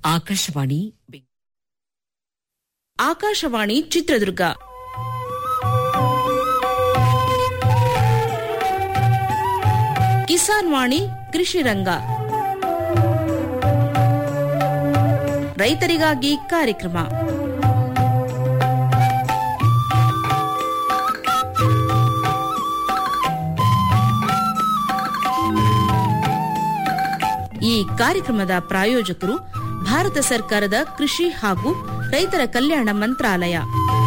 ಆಕಾಶವಾಣಿ ಬೆಂಗ್- ಆಕಾಶವಾಣಿ ಚಿತ್ರದುರ್ಗ ಕಿಸಾನ್ ವಾಣಿ ಕೃಷಿ ರಂಗ ರೈತರಿಗಾಗಿ ಕಾರ್ಯಕ್ರಮ ಈ ಕಾರ್ಯಕ್ರಮದ ಪ್ರಾಯೋಜಕರು ಭಾರತ ಸರ್ಕಾರದ ಕೃಷಿ ಹಾಗೂ ರೈತರ ಕಲ್ಯಾಣ ಮಂತ್ರಾಲಯ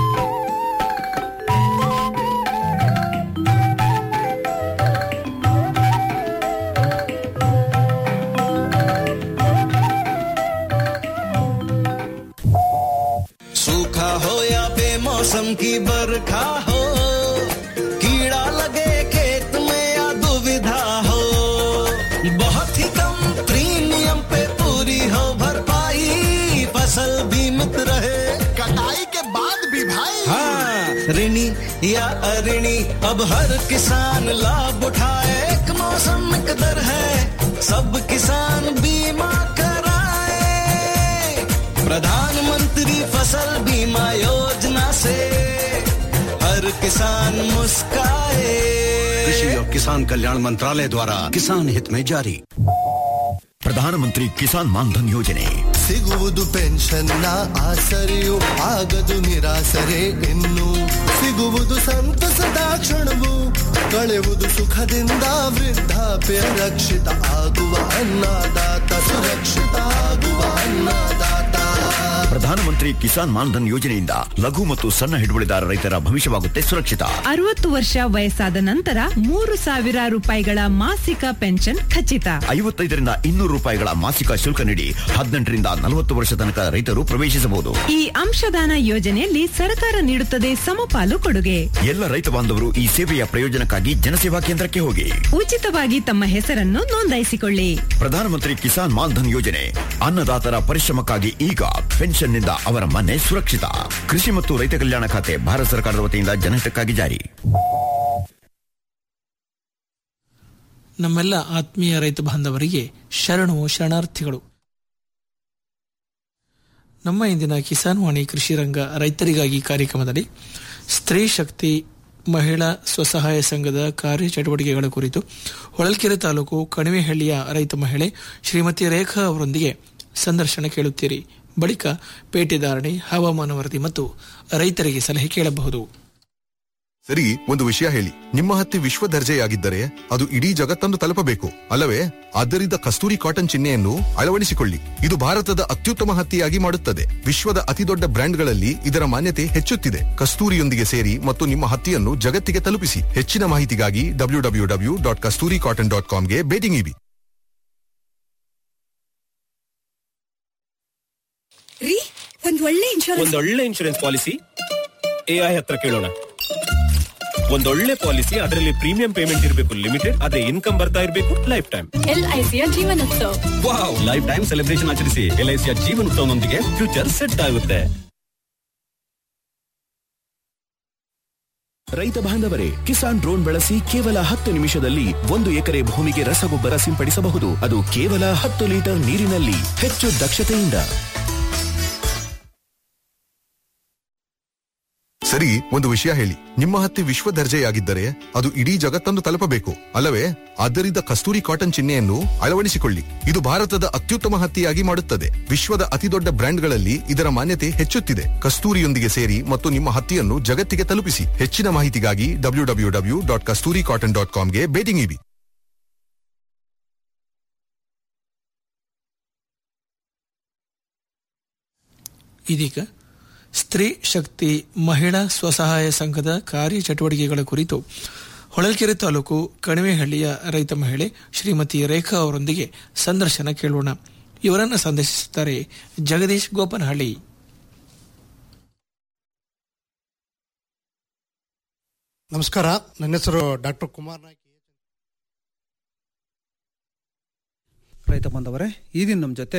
सूखा हो या बेमौसम की बरखा हो कीड़ा लगे खेत में या दुविधा हो बहुत ही कम प्रीमियम पे पूरी हो भरपाई फसल बीमित रहे कटाई के बाद भी भाई हाँ ऋणी या अऋणी अब हर किसान लाभ उठाए एक मौसम एक दर है सब किसान बीमा कराए प्रधानमंत्री फसल बीमा योजना से हर किसान मुस्काए कृषि और किसान कल्याण मंत्रालय द्वारा किसान हित में जारी ಪ್ರಧಾನಮಂತ್ರಿ ಕಿಸಾನ್ ಮಾನ್ಧನ್ ಯೋಜನೆ ಸಿಗುವುದು ಪೆನ್ಷನ್ನ ಆಸರೆಯು ಆಗದು ನಿರಾಸರೆ ಇನ್ನು ಸಿಗುವುದು ಸಂತಸದ ಕ್ಷಣವು ಕಳೆವುದು ಸುಖದಿಂದ ವೃದ್ಧಾಪ್ಯ ರಕ್ಷಿತ ಆಗುವ ಅನ್ನದಾತ ಸುರಕ್ಷಿತ ಆಗುವ ಅನ್ನದಾತ ಪ್ರಧಾನಮಂತ್ರಿ ಕಿಸಾನ್ ಮಾನ್ಧನ್ ಯೋಜನೆಯಿಂದ ಲಘು ಮತ್ತು ಸಣ್ಣ ಹಿಡುವಳಿದಾರ ರೈತರ ಭವಿಷ್ಯವಾಗುತ್ತೆ ಸುರಕ್ಷಿತ ಅರವತ್ತು ವರ್ಷ ವಯಸ್ಸಾದ ನಂತರ ಮೂರು ಸಾವಿರ ರೂಪಾಯಿಗಳ ಮಾಸಿಕ ಪೆನ್ಷನ್ ಖಚಿತ ಐವತ್ತೈದರಿಂದ ಇನ್ನೂರು ರೂಪಾಯಿಗಳ ಮಾಸಿಕ ಶುಲ್ಕ ನೀಡಿ ಹದಿನೆಂಟರಿಂದ ನಲವತ್ತು ವರ್ಷ ತನಕ ರೈತರು ಪ್ರವೇಶಿಸಬಹುದು ಈ ಅಂಶದಾನ ಯೋಜನೆಯಲ್ಲಿ ಸರ್ಕಾರ ನೀಡುತ್ತದೆ ಸಮಪಾಲು ಕೊಡುಗೆ ಎಲ್ಲ ರೈತ ಬಾಂಧವರು ಈ ಸೇವೆಯ ಪ್ರಯೋಜನಕ್ಕಾಗಿ ಜನಸೇವಾ ಕೇಂದ್ರಕ್ಕೆ ಹೋಗಿ ಉಚಿತವಾಗಿ ತಮ್ಮ ಹೆಸರನ್ನು ನೋಂದಾಯಿಸಿಕೊಳ್ಳಿ ಪ್ರಧಾನಮಂತ್ರಿ ಕಿಸಾನ್ ಮಾನ್ಧನ್ ಯೋಜನೆ ಅನ್ನದಾತರ ಪರಿಶ್ರಮಕ್ಕಾಗಿ ಈಗ ಪೆನ್ಷನ್ನಿಂದ ಅವರ ಮನೆ ಸುರಕ್ಷಿತ ಕೃಷಿ ಮತ್ತು ರೈತ ಕಲ್ಯಾಣ ಖಾತೆ ಭಾರತ ಸರ್ಕಾರದ ವತಿಯಿಂದ ಜನಹಿತಕ್ಕಾಗಿ ಜಾರಿ ನಮ್ಮೆಲ್ಲ ಆತ್ಮೀಯ ರೈತ ಬಾಂಧವರಿಗೆ ಶರಣು ಶರಣಾರ್ಥಿಗಳು ನಮ್ಮ ಇಂದಿನ ಕಿಸಾನ್ ವಾಣಿ ಕೃಷಿ ರಂಗ ರೈತರಿಗಾಗಿ ಕಾರ್ಯಕ್ರಮದಲ್ಲಿ ಸ್ತ್ರೀ ಶಕ್ತಿ ಮಹಿಳಾ ಸ್ವಸಹಾಯ ಸಂಘದ ಕಾರ್ಯಚಟುವಟಿಕೆಗಳ ಕುರಿತು ಹೊಳಲ್ಕೆರೆ ತಾಲೂಕು ಕಣಿವೆಹಳ್ಳಿಯ ರೈತ ಮಹಿಳೆ ಶ್ರೀಮತಿ ರೇಖಾ ಅವರೊಂದಿಗೆ ಸಂದರ್ಶನ ಕೇಳುತ್ತೀರಿ ಬಳಿಕ ಪೇಟೆದಾರಣೆ ಹವಾಮಾನ ವರದಿ ಮತ್ತು ರೈತರಿಗೆ ಸಲಹೆ ಕೇಳಬಹುದು ಸರಿ ಒಂದು ವಿಷಯ ಹೇಳಿ ನಿಮ್ಮ ಹತ್ತಿ ವಿಶ್ವ ದರ್ಜೆಯಾಗಿದ್ದರೆ ಅದು ಇಡೀ ಜಗತ್ತನ್ನು ತಲುಪಬೇಕು ಅಲ್ಲವೇ ಆದ್ದರಿಂದ ಕಸ್ತೂರಿ ಕಾಟನ್ ಚಿಹ್ನೆಯನ್ನು ಅಳವಡಿಸಿಕೊಳ್ಳಿ ಇದು ಭಾರತದ ಅತ್ಯುತ್ತಮ ಹತ್ತಿಯಾಗಿ ಮಾಡುತ್ತದೆ ವಿಶ್ವದ ಅತಿದೊಡ್ಡ ಬ್ರ್ಯಾಂಡ್ಗಳಲ್ಲಿ ಇದರ ಮಾನ್ಯತೆ ಹೆಚ್ಚುತ್ತಿದೆ ಕಸ್ತೂರಿಯೊಂದಿಗೆ ಸೇರಿ ಮತ್ತು ನಿಮ್ಮ ಹತ್ತಿಯನ್ನು ಜಗತ್ತಿಗೆ ತಲುಪಿಸಿ ಹೆಚ್ಚಿನ ಮಾಹಿತಿಗಾಗಿ W W W dot Kasturi cotton dot ಕಾಮ್ಗೆ ಭೇಟಿ ನೀಡಿ ರೀ ಒಂದ್ ಒಳ್ಳೆ ಇನ್ಶೂರೆನ್ಸ್ ಒಂದೊಳ್ಳೆ ಇನ್ಶೂರೆನ್ಸ್ ಪಾಲಿಸಿ ಎಐ ಹತ್ರ ಕೇಳೋಣ ಒಂದೊಳ್ಳೆ ಪಾಲಿಸಿ ಅದರಲ್ಲಿ ಪ್ರೀಮಿಯಂ ಪೇಮೆಂಟ್ ಇರಬೇಕು ಲಿಮಿಟೆಡ್ ಅದೇ ಇನ್ಕಮ್ ಬರ್ತಾ ಇರಬೇಕು ಲೈಫ್ ಟೈಮ್ ಎಲ್ಐಸಿಯ Jeevan Utsav wow life time celebration ಆಚರಿಸಿ ಎಲ್ಐಸಿಯ ಜೀವನೋತ್ಸವನೊಂದಿಗೆ ಫ್ಯೂಚರ್ ಸೆಟ್ ಆಗುತ್ತೆ ರೈತ ಬಾಂಧವರೇ ಕಿಸಾನ್ ಡ್ರೋನ್ ಬಳಸಿ ಕೇವಲ ಹತ್ತು ನಿಮಿಷದಲ್ಲಿ ಒಂದು ಎಕರೆ ಭೂಮಿಗೆ ರಸಗೊಬ್ಬರ ಸಿಂಪಡಿಸಬಹುದು ಅದು ಕೇವಲ ಹತ್ತು ಲೀಟರ್ ನೀರಿನಲ್ಲಿ ಹೆಚ್ಚು ದಕ್ಷತೆಯಿಂದ ಸರಿ ಒಂದು ವಿಷಯ ಹೇಳಿ ನಿಮ್ಮ ಹತ್ತಿ ವಿಶ್ವ ದರ್ಜೆಯಾಗಿದ್ದರೆ ಅದು ಇಡೀ ಜಗತ್ತನ್ನು ತಲುಪಬೇಕು ಅಲ್ಲವೇ ಆದ್ದರಿಂದ ಕಸ್ತೂರಿ ಕಾಟನ್ ಚಿಹ್ನೆಯನ್ನು ಅಳವಡಿಸಿಕೊಳ್ಳಿ ಇದು ಭಾರತದ ಅತ್ಯುತ್ತಮ ಹತ್ತಿಯಾಗಿ ಮಾಡುತ್ತದೆ ವಿಶ್ವದ ಅತಿದೊಡ್ಡ ಬ್ರ್ಯಾಂಡ್ಗಳಲ್ಲಿ ಇದರ ಮಾನ್ಯತೆ ಹೆಚ್ಚುತ್ತಿದೆ ಕಸ್ತೂರಿಯೊಂದಿಗೆ ಸೇರಿ ಮತ್ತು ನಿಮ್ಮ ಹತ್ತಿಯನ್ನು ಜಗತ್ತಿಗೆ ತಲುಪಿಸಿ ಹೆಚ್ಚಿನ ಮಾಹಿತಿಗಾಗಿ W W W dot Kasturi cotton dot ಕಾಮ್ಗೆ ಭೇಟಿ ನೀಡಿ ಇದೀಗ ಸ್ತ್ರೀ ಶಕ್ತಿ ಮಹಿಳಾ ಸ್ವಸಹಾಯ ಸಂಘದ ಕಾರ್ಯಚಟುವಟಿಕೆಗಳ ಕುರಿತು ಹೊಳಲ್ಕೆರೆ ತಾಲೂಕು ಕಣಿವೆಹಳ್ಳಿಯ ರೈತ ಮಹಿಳೆ ಶ್ರೀಮತಿ ರೇಖಾ ಅವರೊಂದಿಗೆ ಸಂದರ್ಶನ ಕೇಳೋಣ ಇವರನ್ನು ಸಂದರ್ಶಿಸುತ್ತಾರೆ ಜಗದೀಶ್ ಗೋಪನಹಳ್ಳಿ ನಮಸ್ಕಾರ ನನ್ನ ಹೆಸರು ಡಾಕ್ಟರ್ ಕುಮಾರ್ ನಾಯ್ಕ ರೈತ ಬಾಂಧವರೇ ಈ ದಿನ ನಮ್ಮ ಜೊತೆ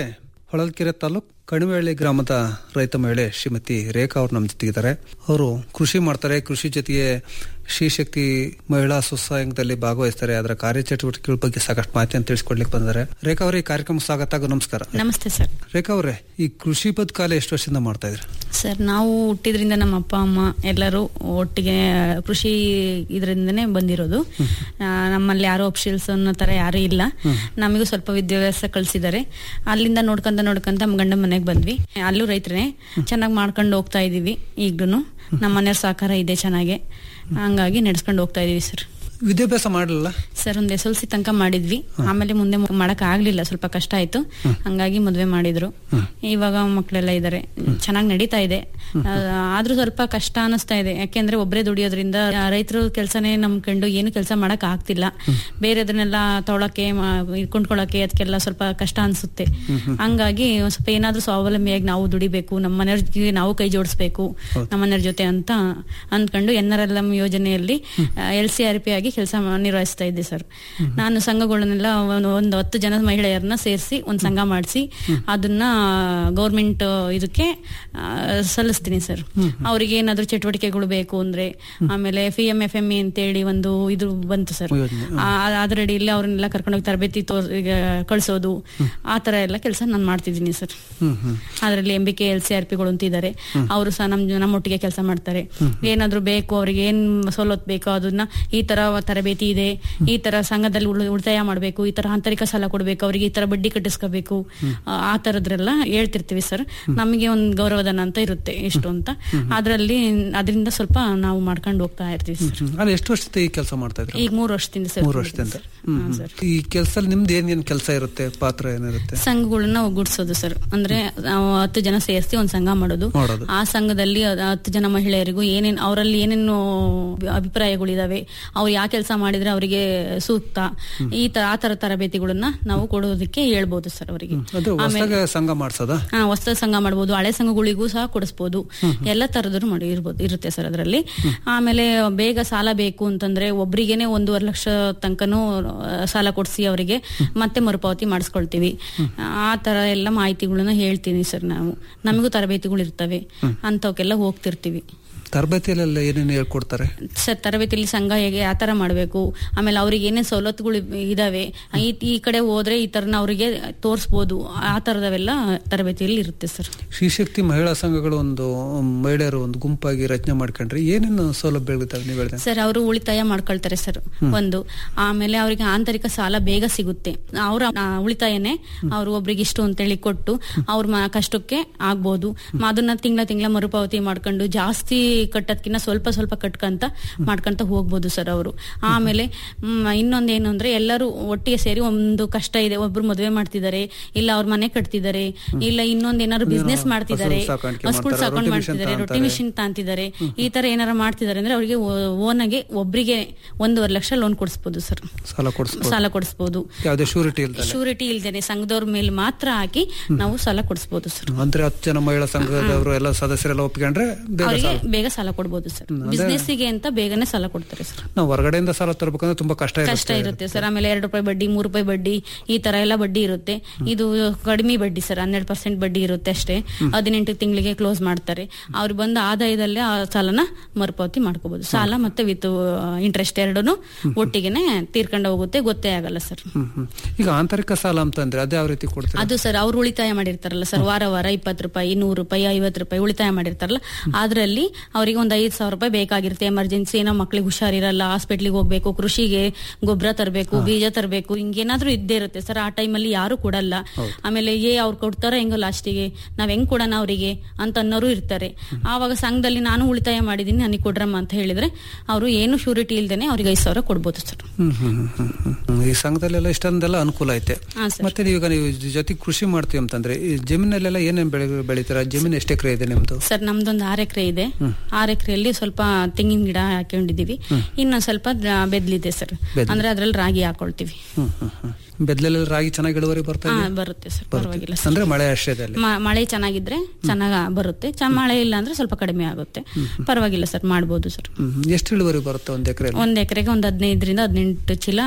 ಹೊಳಲ್ಕೆರೆ ತಾಲೂಕ್ ಕಣಿವೆಹಳ್ಳಿ ಗ್ರಾಮದ ರೈತ ಮಹಿಳೆ ಶ್ರೀಮತಿ ರೇಖಾ ಅವರು ನಮ್ಮ ಜೊತೆಗಿದ್ದಾರೆ ಅವರು ಕೃಷಿ ಮಾಡ್ತಾರೆ ಕೃಷಿ ಜೊತೆಗೆ ಶ್ರೀಶಕ್ತಿ ಮಹಿಳಾ ಸ್ವಸಹಾಯದಲ್ಲಿ ಭಾಗವಹಿಸ್ತಾರೆ ಅದರ ಕಾರ್ಯಚಟುವಟಿಕೆಗಳ ಬಗ್ಗೆ ಸಾಕಷ್ಟು ಮಾಹಿತಿಯನ್ನು ತಿಳಿಸ್ಕೊಡ್ಲಿಕ್ಕೆ ಬಂದಿದ್ದಾರೆ ರೇಖಾ ಅವರೇ ಈ ಕಾರ್ಯಕ್ರಮ ಸ್ವಾಗತ ಹಾಗೂ ನಮಸ್ಕಾರ ನಮಸ್ತೆ ಸರ್ ರೇಖಾ ಅವರೇ ಈ ಕೃಷಿ ಬದುಕಾಲ ಎಷ್ಟು ವರ್ಷದಿಂದ ಮಾಡ್ತಾ ಇದ್ರಿ ಸರ್ ನಾವು ಹುಟ್ಟಿದ್ರಿಂದ ನಮ್ಮ ಅಪ್ಪ ಅಮ್ಮ ಎಲ್ಲರೂ ಒಟ್ಟಿಗೆ ಕೃಷಿ ಇದರಿಂದನೇ ಬಂದಿರೋದು ಆ, ನಮ್ಮಲ್ಲಿ ಯಾರು ಅಪ್ಶಿಲ್ಸ್ ಅನ್ನೋ ತರ ಯಾರು ಇಲ್ಲ ನಮಗೂ ಸ್ವಲ್ಪ ವಿದ್ಯಾಭ್ಯಾಸ ಕಳಿಸಿದ್ದಾರೆ ಅಲ್ಲಿಂದ ನೋಡ್ಕೊಂತ ನೋಡ್ಕೊಂತ ನಮ್ಮ ಗಂಡ ಮನೆಗೆ ಬಂದ್ವಿ ಅಲ್ಲೂ ರೈತರೇ ಚೆನ್ನಾಗಿ ಮಾಡ್ಕೊಂಡು ಹೋಗ್ತಾ ಇದೀವಿ ಈಗ್ಲೂ ನಮ್ಮ ಮನೆಯವ್ರ ಸಹಕಾರ ಇದೆ ಚೆನ್ನಾಗೆ ಹಂಗಾಗಿ ನಡೆಸ್ಕೊಂಡು ಹೋಗ್ತಾ ಇದೀವಿ ಸರ್ ವಿದ್ಯಾಭ್ಯಾಸ ಮಾಡಲಿಲ್ಲ ಸರ್ ಒಂದ್ ಎಸ್ ಎಲ್ ಸಿ ತನಕ ಮಾಡಿದ್ವಿ ಆಮೇಲೆ ಮುಂದೆ ಮಾಡಕ್ ಆಗ್ಲಿಲ್ಲ ಸ್ವಲ್ಪ ಕಷ್ಟ ಆಯ್ತು ಹಂಗಾಗಿ ಮದ್ವೆ ಮಾಡಿದ್ರು ಇವಾಗ ಮಕ್ಕಳೆಲ್ಲ ಇದಾರೆ ಚೆನ್ನಾಗಿ ನಡೀತಾ ಇದೆ ಆ, ಆದ್ರೂ ಸ್ವಲ್ಪ ಕಷ್ಟ ಅನಿಸ್ತಾ ಇದೆ ಯಾಕೆಂದ್ರೆ ಒಬ್ಬರೇ ದುಡಿಯೋದ್ರಿಂದ ರೈತರು ಕೆಲಸನೇ ನಂಬ್ಕೊಂಡು ಏನು ಕೆಲಸ ಮಾಡಕ್ ಆಗ್ತಿಲ್ಲ ಬೇರೆದನ್ನೆಲ್ಲ ತೊಳಕ್ಕೆ ಕೊಂಡ್ಕೊಳಕ್ಕೆ ಅದಕ್ಕೆಲ್ಲ ಸ್ವಲ್ಪ ಕಷ್ಟ ಅನ್ಸುತ್ತೆ ಹಂಗಾಗಿ ಒಂದ್ ಸ್ವಲ್ಪ ಏನಾದ್ರೂ ಸ್ವಾವಲಂಬಿಯಾಗಿ ನಾವು ದುಡಿಬೇಕು ನಮ್ಮ ಮನೆಯವ್ರಿಗೆ ನಾವು ಕೈ ಜೋಡಿಸ್ಬೇಕು ನಮ್ಮ ಮನೆಯವ್ರ ಜೊತೆ ಅಂತ ಅಂದ್ಕೊಂಡು ಎನ್ ಆರ್ ಎಲ್ ಎಂ ಯೋಜನೆಯಲ್ಲಿ ಎಲ್ ಸಿ ಆರ್ ಪಿ ಆಗಿ ಕೆಲಸ ನಿರ್ವಹಿಸ್ತಾ ಇದ್ದೆ ಸರ್ ನಾನು ಸಂಘಗಳನ್ನೆಲ್ಲ ಒಂದು- ಒಂದು ಹತ್ತು ಜನ ಮಹಿಳೆಯರನ್ನ ಸೇರಿಸಿ ಒಂದು ಸಂಘ ಮಾಡಿಸಿ ಅದನ್ನ ಗೌರ್ಮೆಂಟ್ ಇದಕ್ಕೆ ಆ, ಸಲ್ಲಿಸ್ತೀನಿ ಸರ್ ಅವ್ರಿಗೆ ಏನಾದ್ರು ಚಟುವಟಿಕೆಗಳು ಬೇಕು ಅಂದ್ರೆ ಆಮೇಲೆ P M F M E ಅಂತೇಳಿ ಒಂದು ಇದು ಬಂತು ಸರ್ ಅದರಡಿ ಇಲ್ಲಿ ಅವ್ರನ್ನೆಲ್ಲ ಕರ್ಕೊಂಡೋಗಿ ತರಬೇತಿ ತೋರ್ ಈಗ ಕಳ್ಸೋದು ಆ ತರ ಎಲ್ಲ ಕೆಲಸ ನಾನು ಮಾಡ್ತಿದ್ದೀನಿ ಸರ್ ಅದರಲ್ಲಿ M B K L C R ಪಿಗಳು ಅಂತ ಇದ್ದಾರೆ ಅವರು ಸಹ ನಮ್ ನಮ್ಮೊಟ್ಟಿಗೆ ಕೆಲಸ ಮಾಡ್ತಾರೆ ಏನಾದ್ರು ಬೇಕು ಅವ್ರಿಗೆ ಏನ್ ಸವಲತ್ತು ಬೇಕೋ ಅದನ್ನ ಈ ತರ ತರಬೇತಿ ಇದೆ ಈ ತರ ಸಂಘದಲ್ಲಿ ಉಳಿ- ಉಳಿತಾಯ ಮಾಡಬೇಕು ಈ ತರ ಆಂತರಿಕ ಸಾಲ ಕೊಡಬೇಕು ಅವರಿಗೆ ಈ ತರ ಬಡ್ಡಿ ಕಟ್ಟಿಸ್ಕೋಬೇಕು ಆ, ಆ ತರದ್ರೆಲ್ಲ ಹೇಳ್ತಿರ್ತೀವಿ ಸರ್ ನಮಗೆ ಒಂದು ಗೌರವಧನ ಅಂತ ಇರುತ್ತೆ ಎಷ್ಟು ಅಂತ ಅದರಲ್ಲಿ ಅದರಿಂದ ಸ್ವಲ್ಪ ನಾವು ಮಾಡ್ಕೊಂಡು ಹೋಗ್ತಾ ಇರ್ತೀವಿ ಸರ್ ಅಲ್ಲಿ ಎಷ್ಟು ವರ್ಷದಿಂದ ಈ ಕೆಲಸ ಮಾಡ್ತಾ ಇದ್ರಿ ಈಗ ಮೂರು ವರ್ಷದಿಂದ ಸರ್ ಮೂರು ವರ್ಷದಿಂದ ಹ್ಮ್, ಹ್ಮ್. ಈ ಕೆಲಸದಲ್ಲಿ ನಿಮ್ದು ಏನ್ ಏನ್ ಕೆಲಸ ಇರುತ್ತೆ ಪಾತ್ರ ಏನಿರುತ್ತೆ ಸಂಘಗಳನ್ನ ಒಗ್ಗೂಡಿಸೋದು ಸರ್ ಅಂದ್ರೆ ನಾವು ಹತ್ತು ಜನ ಸೇರಿಸಿ ಒಂದ್ ಸಂಘ ಮಾಡೋದು ಮಾಡೋದು. ಆ ಸಂಘದಲ್ಲಿ ಅದ್- ಹತ್ತು ಜನ ಮಹಿಳೆಯರಿಗೂ ಏನೇನ್ ಅವರಲ್ಲಿ ಏನೇನು ಅಭಿಪ್ರಾಯಗಳಿದಾವೆ ಅವ್ರು ಯಾವ ಕೆಲಸ ಮಾಡಿದ್ರೆ ಅವರಿಗೆ ಸೂಕ್ತ ಈ ತರ ಆ ತರ ತರಬೇತಿಗಳನ್ನ ನಾವು ಕೊಡೋದಕ್ಕೆ ಹೇಳ್ಬೋದು ಸರ್ ಅವರಿಗೆ ಅದು ಹೊಸದಾಗಿ ಸಂಘ ಮಾಡ್ಸೋದಾ ಹಾ ಹೊಸ ಸಂಘ ಮಾಡ್ಬೋದು ಹಳೆ ಸಂಘಗಳಿಗೂ ಸಹ ಕೊಡಿಸ್ಬೋದು ಎಲ್ಲ ತರದ್ರು ಮಾಡಿ ಇರ್ಬೋದು ಇರುತ್ತೆ ಸರ್ ಅದರಲ್ಲಿ ಆಮೇಲೆ ಬೇಗ ಸಾಲ ಬೇಕು ಅಂತಂದ್ರೆ ಒಬ್ರಿಗೇನೆ ಒಂದೂವರೆ ಲಕ್ಷ ತನಕನೂ ಆ, ಸಾಲ ಕೊಡಿಸಿ ಅವರಿಗೆ ಮತ್ತೆ ಮರುಪಾವತಿ ಮಾಡಿಸ್ಕೊಳ್ತೀವಿ ಆ ತರ ಎಲ್ಲ ಮಾಹಿತಿಗಳನ್ನ ಹೇಳ್ತೀನಿ ಸರ್ ನಾವು ನಮಗೂ ತರಬೇತಿಗಳು ಇರ್ತವೆ ಅಂತವಕ್ಕೆಲ್ಲ ಹೋಗ್ತಿರ್ತೀವಿ ತರಬೇತಿಯಲ್ಲೆಲ್ಲ ಏನೇನು ಹೇಳ್ಕೊಡ್ತಾರೆ ಸರ್ ತರಬೇತಿಯಲ್ಲಿ ಸಂಘ ಹೇಗೆ ಆ ತರ ಮಾಡಬೇಕು ಆಮೇಲೆ ಅವ್ರಿಗೆ ಏನೇನ್ ಸವಲತ್ತುಗಳು ಇದಾವೆ ಈ ಈ ಕಡೆ ಹೋದ್ರೆ ಈ ತರನ ಅವರಿಗೆ ತೋರಿಸ್ಬೋದು ಆ ತರದವೆಲ್ಲ ತರಬೇತಿಯಲ್ಲಿ ಇರುತ್ತೆ ಸರ್ ಶ್ರೀಶಕ್ತಿ ಮಹಿಳಾ ಸಂಘಗಳು ಒಂದು ಮಹಿಳೆಯರು ಒಂದು ಗುಂಪಾಗಿ ರಚನೆ ಮಾಡ್ಕೊಂಡ್ರೆ ಏನೇನು ಸೌಲಭ್ಯಗಳಿದ್ದಾವೆ ನೀವು ಹೇಳಿದೆ ಸರ್ ಅವರು ಉಳಿತಾಯ ಮಾಡ್ಕೊಳ್ತಾರೆ ಸರ್ ಒಂದು ಆಮೇಲೆ ಅವರಿಗೆ ಆಂತರಿಕ ಸಾಲ ಬೇಗ ಸಿಗುತ್ತೆ ಅವರ ಉಳಿತಾಯನೇ ಅವರು ಒಬ್ರಿಗೆ ಇಷ್ಟು ಅಂತೇಳಿ ಕೊಟ್ಟು ಅವ್ರ ಮ- ಕಷ್ಟಕ್ಕೆ ಆಗ್ಬೋದು ಮ- ಅದನ್ನ ತಿಂಗಳ ತಿಂಗಳ ಮರುಪಾವತಿ ಮಾಡ್ಕೊಂಡು ಜಾಸ್ತಿ ಕಟ್ಟೋದ್ಕಿಂತ ಸ್ವಲ್ಪ ಸ್ವಲ್ಪ ಕಟ್ಕಂತ ಮಾಡ್ಕೊಂತ ಹೋಗ್ಬೋದು ಸರ್ ಅವರು ಆಮೇಲೆ ಮ್, ಇನ್ನೊಂದೇನು ಅಂದ್ರೆ ಎಲ್ಲರೂ ಒಟ್ಟಿಗೆ ಸೇರಿ ಒಂದು ಕಷ್ಟ ಇದೆ ಒಬ್ರು ಮದುವೆ ಮಾಡ್ತಿದ್ದಾರೆ ಇಲ್ಲ ಅವ್ರ ಮನೆ ಕಟ್ತಿದ್ದಾರೆ ಇಲ್ಲ ಇನ್ನೊಂದ್ ಏನಾದ್ರು ಬಿಸ್ನೆಸ್ ಮಾಡ್ತಿದ್ದಾರೆ ಹಸು ಸಾಕಾಣಿಕೆ ಹಸುಗಳು ಮಾಡ್ತಾರೆ, ಸಾಕೊಂಡು ರೊಟ್ಟಿ ಮಿಷನ್ ಮಾಡ್ತಿದ್ದಾರೆ ರೊಟ್ಟಿ ತಾಂತಾರೆ. ಮಿಷಿನ್ ತಾಂತಿದ್ದಾರೆ ಈ ತರ ಏನಾರ ಮಾಡ್ತಿದ್ದಾರೆ ಅಂದ್ರೆ ಅವರಿಗೆ ಓನಾಗೆ ಒಬ್ರಿಗೆ ಒಂದೂವರೆ ಲಕ್ಷ ಲೋನ್ ಕೊಡಿಸ್ಬೋದು ಸರ್ ಸಾಲ ಕೊಡಿಸ್ಬೋದು ಸಾಲ ಕೊಡಿಸ್ಬೋದು ಯಾವುದೇ ಶೂರಿಟಿ ಇಲ್ದಲೆ ಶೂರಿಟಿ ಇಲ್ದೇನೆ ಸಂಘದವ್ರ ಮೇಲೆ ಮಾತ್ರ ಹಾಕಿ ನಾವು ಸಾಲ ಕೊಡಿಸ್ಬೋದು ಸರ್ ಅಂದ್ರೆ ಹತ್ತು ಜನ ಮಹಿಳಾ ಸಂಘದವರು ಎಲ್ಲ ಸದಸ್ಯರೆಲ್ಲ ಒಪ್ಕೊಂಡ್ರೆ ಬೇಗ ಅವರಿಗೆ ಸಾಲ ಬೇಗ ಸಾಲ ಕೊಡ್ಬೋದು ಸರ್ ಅಂದ್ರೆ- ಬಿಸ್ನೆಸ್ಸಿಗೆ ಅಂತ ಬೇಗನೆ ಸಾಲ ಕೊಡ್ತಾರೆ ಸರ್ ನಾವು ಹೊರಗಡೆಯಿಂದ ಸಾಲ ತರಬೇಕಂದ್ರೆ ತುಂಬಾ ಕಷ್ಟ ಕಷ್ಟ ಇರುತ್ತೆ ಇರುತ್ತೆ ಸರ್ ಆಮೇಲೆ ಎರಡು ರೂಪಾಯಿ ಬಡ್ಡಿ ಮೂರು ರೂಪಾಯಿ ಬಡ್ಡಿ ಈ ತರ ಎಲ್ಲ ಬಡ್ಡಿ ಇರುತ್ತೆ ಇದು ಕಡಿಮೆ ಬಡ್ಡಿ ಸರ್ ಹನ್ನೆರಡು ಪರ್ಸೆಂಟ್ ಬಡ್ಡಿ ಇರುತ್ತೆ ಅಷ್ಟೇ ಹದಿನೆಂಟು ತಿಂಗಳಿಗೆ ಕ್ಲೋಸ್ ಮಾಡ್ತಾರೆ ಅವ್ರು ಬಂದ ಆದಾಯದಲ್ಲೇ ಆ ಸಾಲನ ಮರುಪಾವತಿ ಮಾಡ್ಕೋಬಹುದು ಸಾಲ ಮತ್ತೆ ವಿತ್ ಇಂಟ್ರೆಸ್ಟ್ ಎರಡೂ ಒಟ್ಟಿಗೆನೆ ತೀರ್ಕೊಂಡು ಹೋಗುತ್ತೆ ಗೊತ್ತೇ ಆಗಲ್ಲ ಸರ್ ಹ್ಮ್, ಹ್ಮ್. ಈಗ ಆಂತರಿಕ ಸಾಲ ಅಂತಂದ್ರೆ ಅದೇ ಯಾವ ರೀತಿ ಕೊಡ್ತಾರೆ ಅದು ಸರ್ ಅವ್ರು ಉಳಿತಾಯ ಮಾಡಿರ್ತಾರಲ್ಲ ಸರ್ ವಾರ ವಾರ ಇಪ್ಪತ್ತು ರೂಪಾಯಿ ನೂರು ರೂಪಾಯಿ ಐವತ್ತು ರೂಪಾಯಿ ಉಳಿತಾಯ ಮಾಡಿರ್ತಾರಲ್ಲ ಅದರಲ್ಲಿ ಅವರಿಗೆ ಒಂದು ಐದು ಸಾವಿರ ರೂಪಾಯಿ ಬೇಕಾಗಿರುತ್ತೆ ಎಮರ್ಜೆನ್ಸಿ ಏನೋ ಮಕ್ಳಿಗೆ ಹುಷಾರಿರಲ್ಲ ಹಾಸ್ಪಿಟ್ಲಿಗೆ ಹೋಗ್ಬೇಕು ಕೃಷಿಗೆ ಗೊಬ್ಬರ ತರಬೇಕು ಬೀಜ ತರಬೇಕು ಹಿಂಗೇನಾದ್ರೂ ಇದ್ದೇ ಇರುತ್ತೆ ಸರ್ ಆ ಟೈಮಲ್ಲಿ ಯಾರು ಕೊಡಲ್ಲ ಆಮೇಲೆ ಏ ಅವ್ರು ಕೊಡ್ತಾರ ಹೆಂಗೋ ಲಾಸ್ಟಿಗೆ ನಾವ್ ಹೆಂಗ್ ಕೊಡೋಣ ಅವರಿಗೆ ಅಂತ ಅನ್ನೋರು ಇರ್ತಾರೆ ಆವಾಗ ಸಂಘದಲ್ಲಿ ನಾನು ಉಳಿತಾಯ ಮಾಡಿದೀನಿ ನನಗೆ ಕೊಡ್ರಮ್ಮ ಅಂತ ಹೇಳಿದ್ರೆ ಅವರು ಏನು ಶ್ಯೂರಿಟಿ ಇಲ್ದೇನೆ ಅವ್ರಿಗೆ ಐದು ಸಾವಿರ ಕೊಡ್ಬೋದು ಸರ್ ಹ್ಮ್, ಹ್ಮ್, ಹ್ಮ್, ಹ್ಮ್, ಹ್ಮ್, ಹ್ಮ್. ಈ ಸಂಘದಲ್ಲೆಲ್ಲ ಇಷ್ಟೊಂದೆಲ್ಲ ಅನುಕೂಲ ಐತೆ ಹಾ ಸರ್ ಮತ್ತೆ ನೀವೀಗ ನೀವು ಜೊತೆ ಕೃಷಿ ಮಾಡ್ತೀವಿ ಅಂತಂದ್ರೆ ಈ ಜಮೀನಲ್ಲೆಲ್ಲ ಏನೇನ್ ಬೆಳೆ ಬೆಳಿತೀರಾ ಜಮೀನು ಎಷ್ಟು ಎಕರೆ ಇದೆ ನಿಮ್ದು ಸರ್ ನಮ್ದೊಂದು ಆರು ಎಕರೆ ಇದೆ ಆರು ಎಕರೆಯಲ್ಲಿ ಸ್ವಲ್ಪ ತೆಂಗಿನ ಗಿಡ ಹಾಕೊಂಡಿದೀವಿ ಇನ್ನು ಸ್ವಲ್ಪ ದ- ಬೆದ್ಲಿದೆ ಸರ್ ಬೆದ್ಲು. ಅಂದ್ರೆ ಅದ್ರಲ್ಲಿ ರಾಗಿ ಹಾಕೊಳ್ತೀವಿ ಹ್ಮ್, ಹ್ಮ್, ಹ್ಮ್. ಬೆದ್ಲೆಲ್ಲ ರಾಗಿ ಚೆನ್ನಾಗಿ ಇಳುವರಿ ಬರ್ತಾ ಹಾ ಇದೆ ಬರುತ್ತೆ ಸರ್ ಪರವಾಗಿಲ್ಲ ಸರ್ ಅಂದ್ರೆ ಮಳೆ ಆಶ್ರಯದಲ್ಲಿ ಮ- ಮಳೆ ಚೆನ್ನಾಗಿದ್ರೆ ಚೆನ್ನಾಗ ಬರುತ್ತೆ ಚ ಮಳೆ ಇಲ್ಲ ಅಂದ್ರೆ ಸ್ವಲ್ಪ ಕಡಿಮೆ ಆಗುತ್ತೆ ಪರವಾಗಿಲ್ಲ ಸರ್ ಮಾಡ್ಬೋದು ಸರ್ ಹ್ಮ್, ಎಷ್ಟು ಇಳುವರಿ ಬರುತ್ತೆ ಒಂದ್ ಎಕರೆ ಒಂದ್ ಎಕರೆಗೆ ಒಂದ್ ಹದಿನೈದರಿಂದ ಹದಿನೆಂಟು ಚೀಲ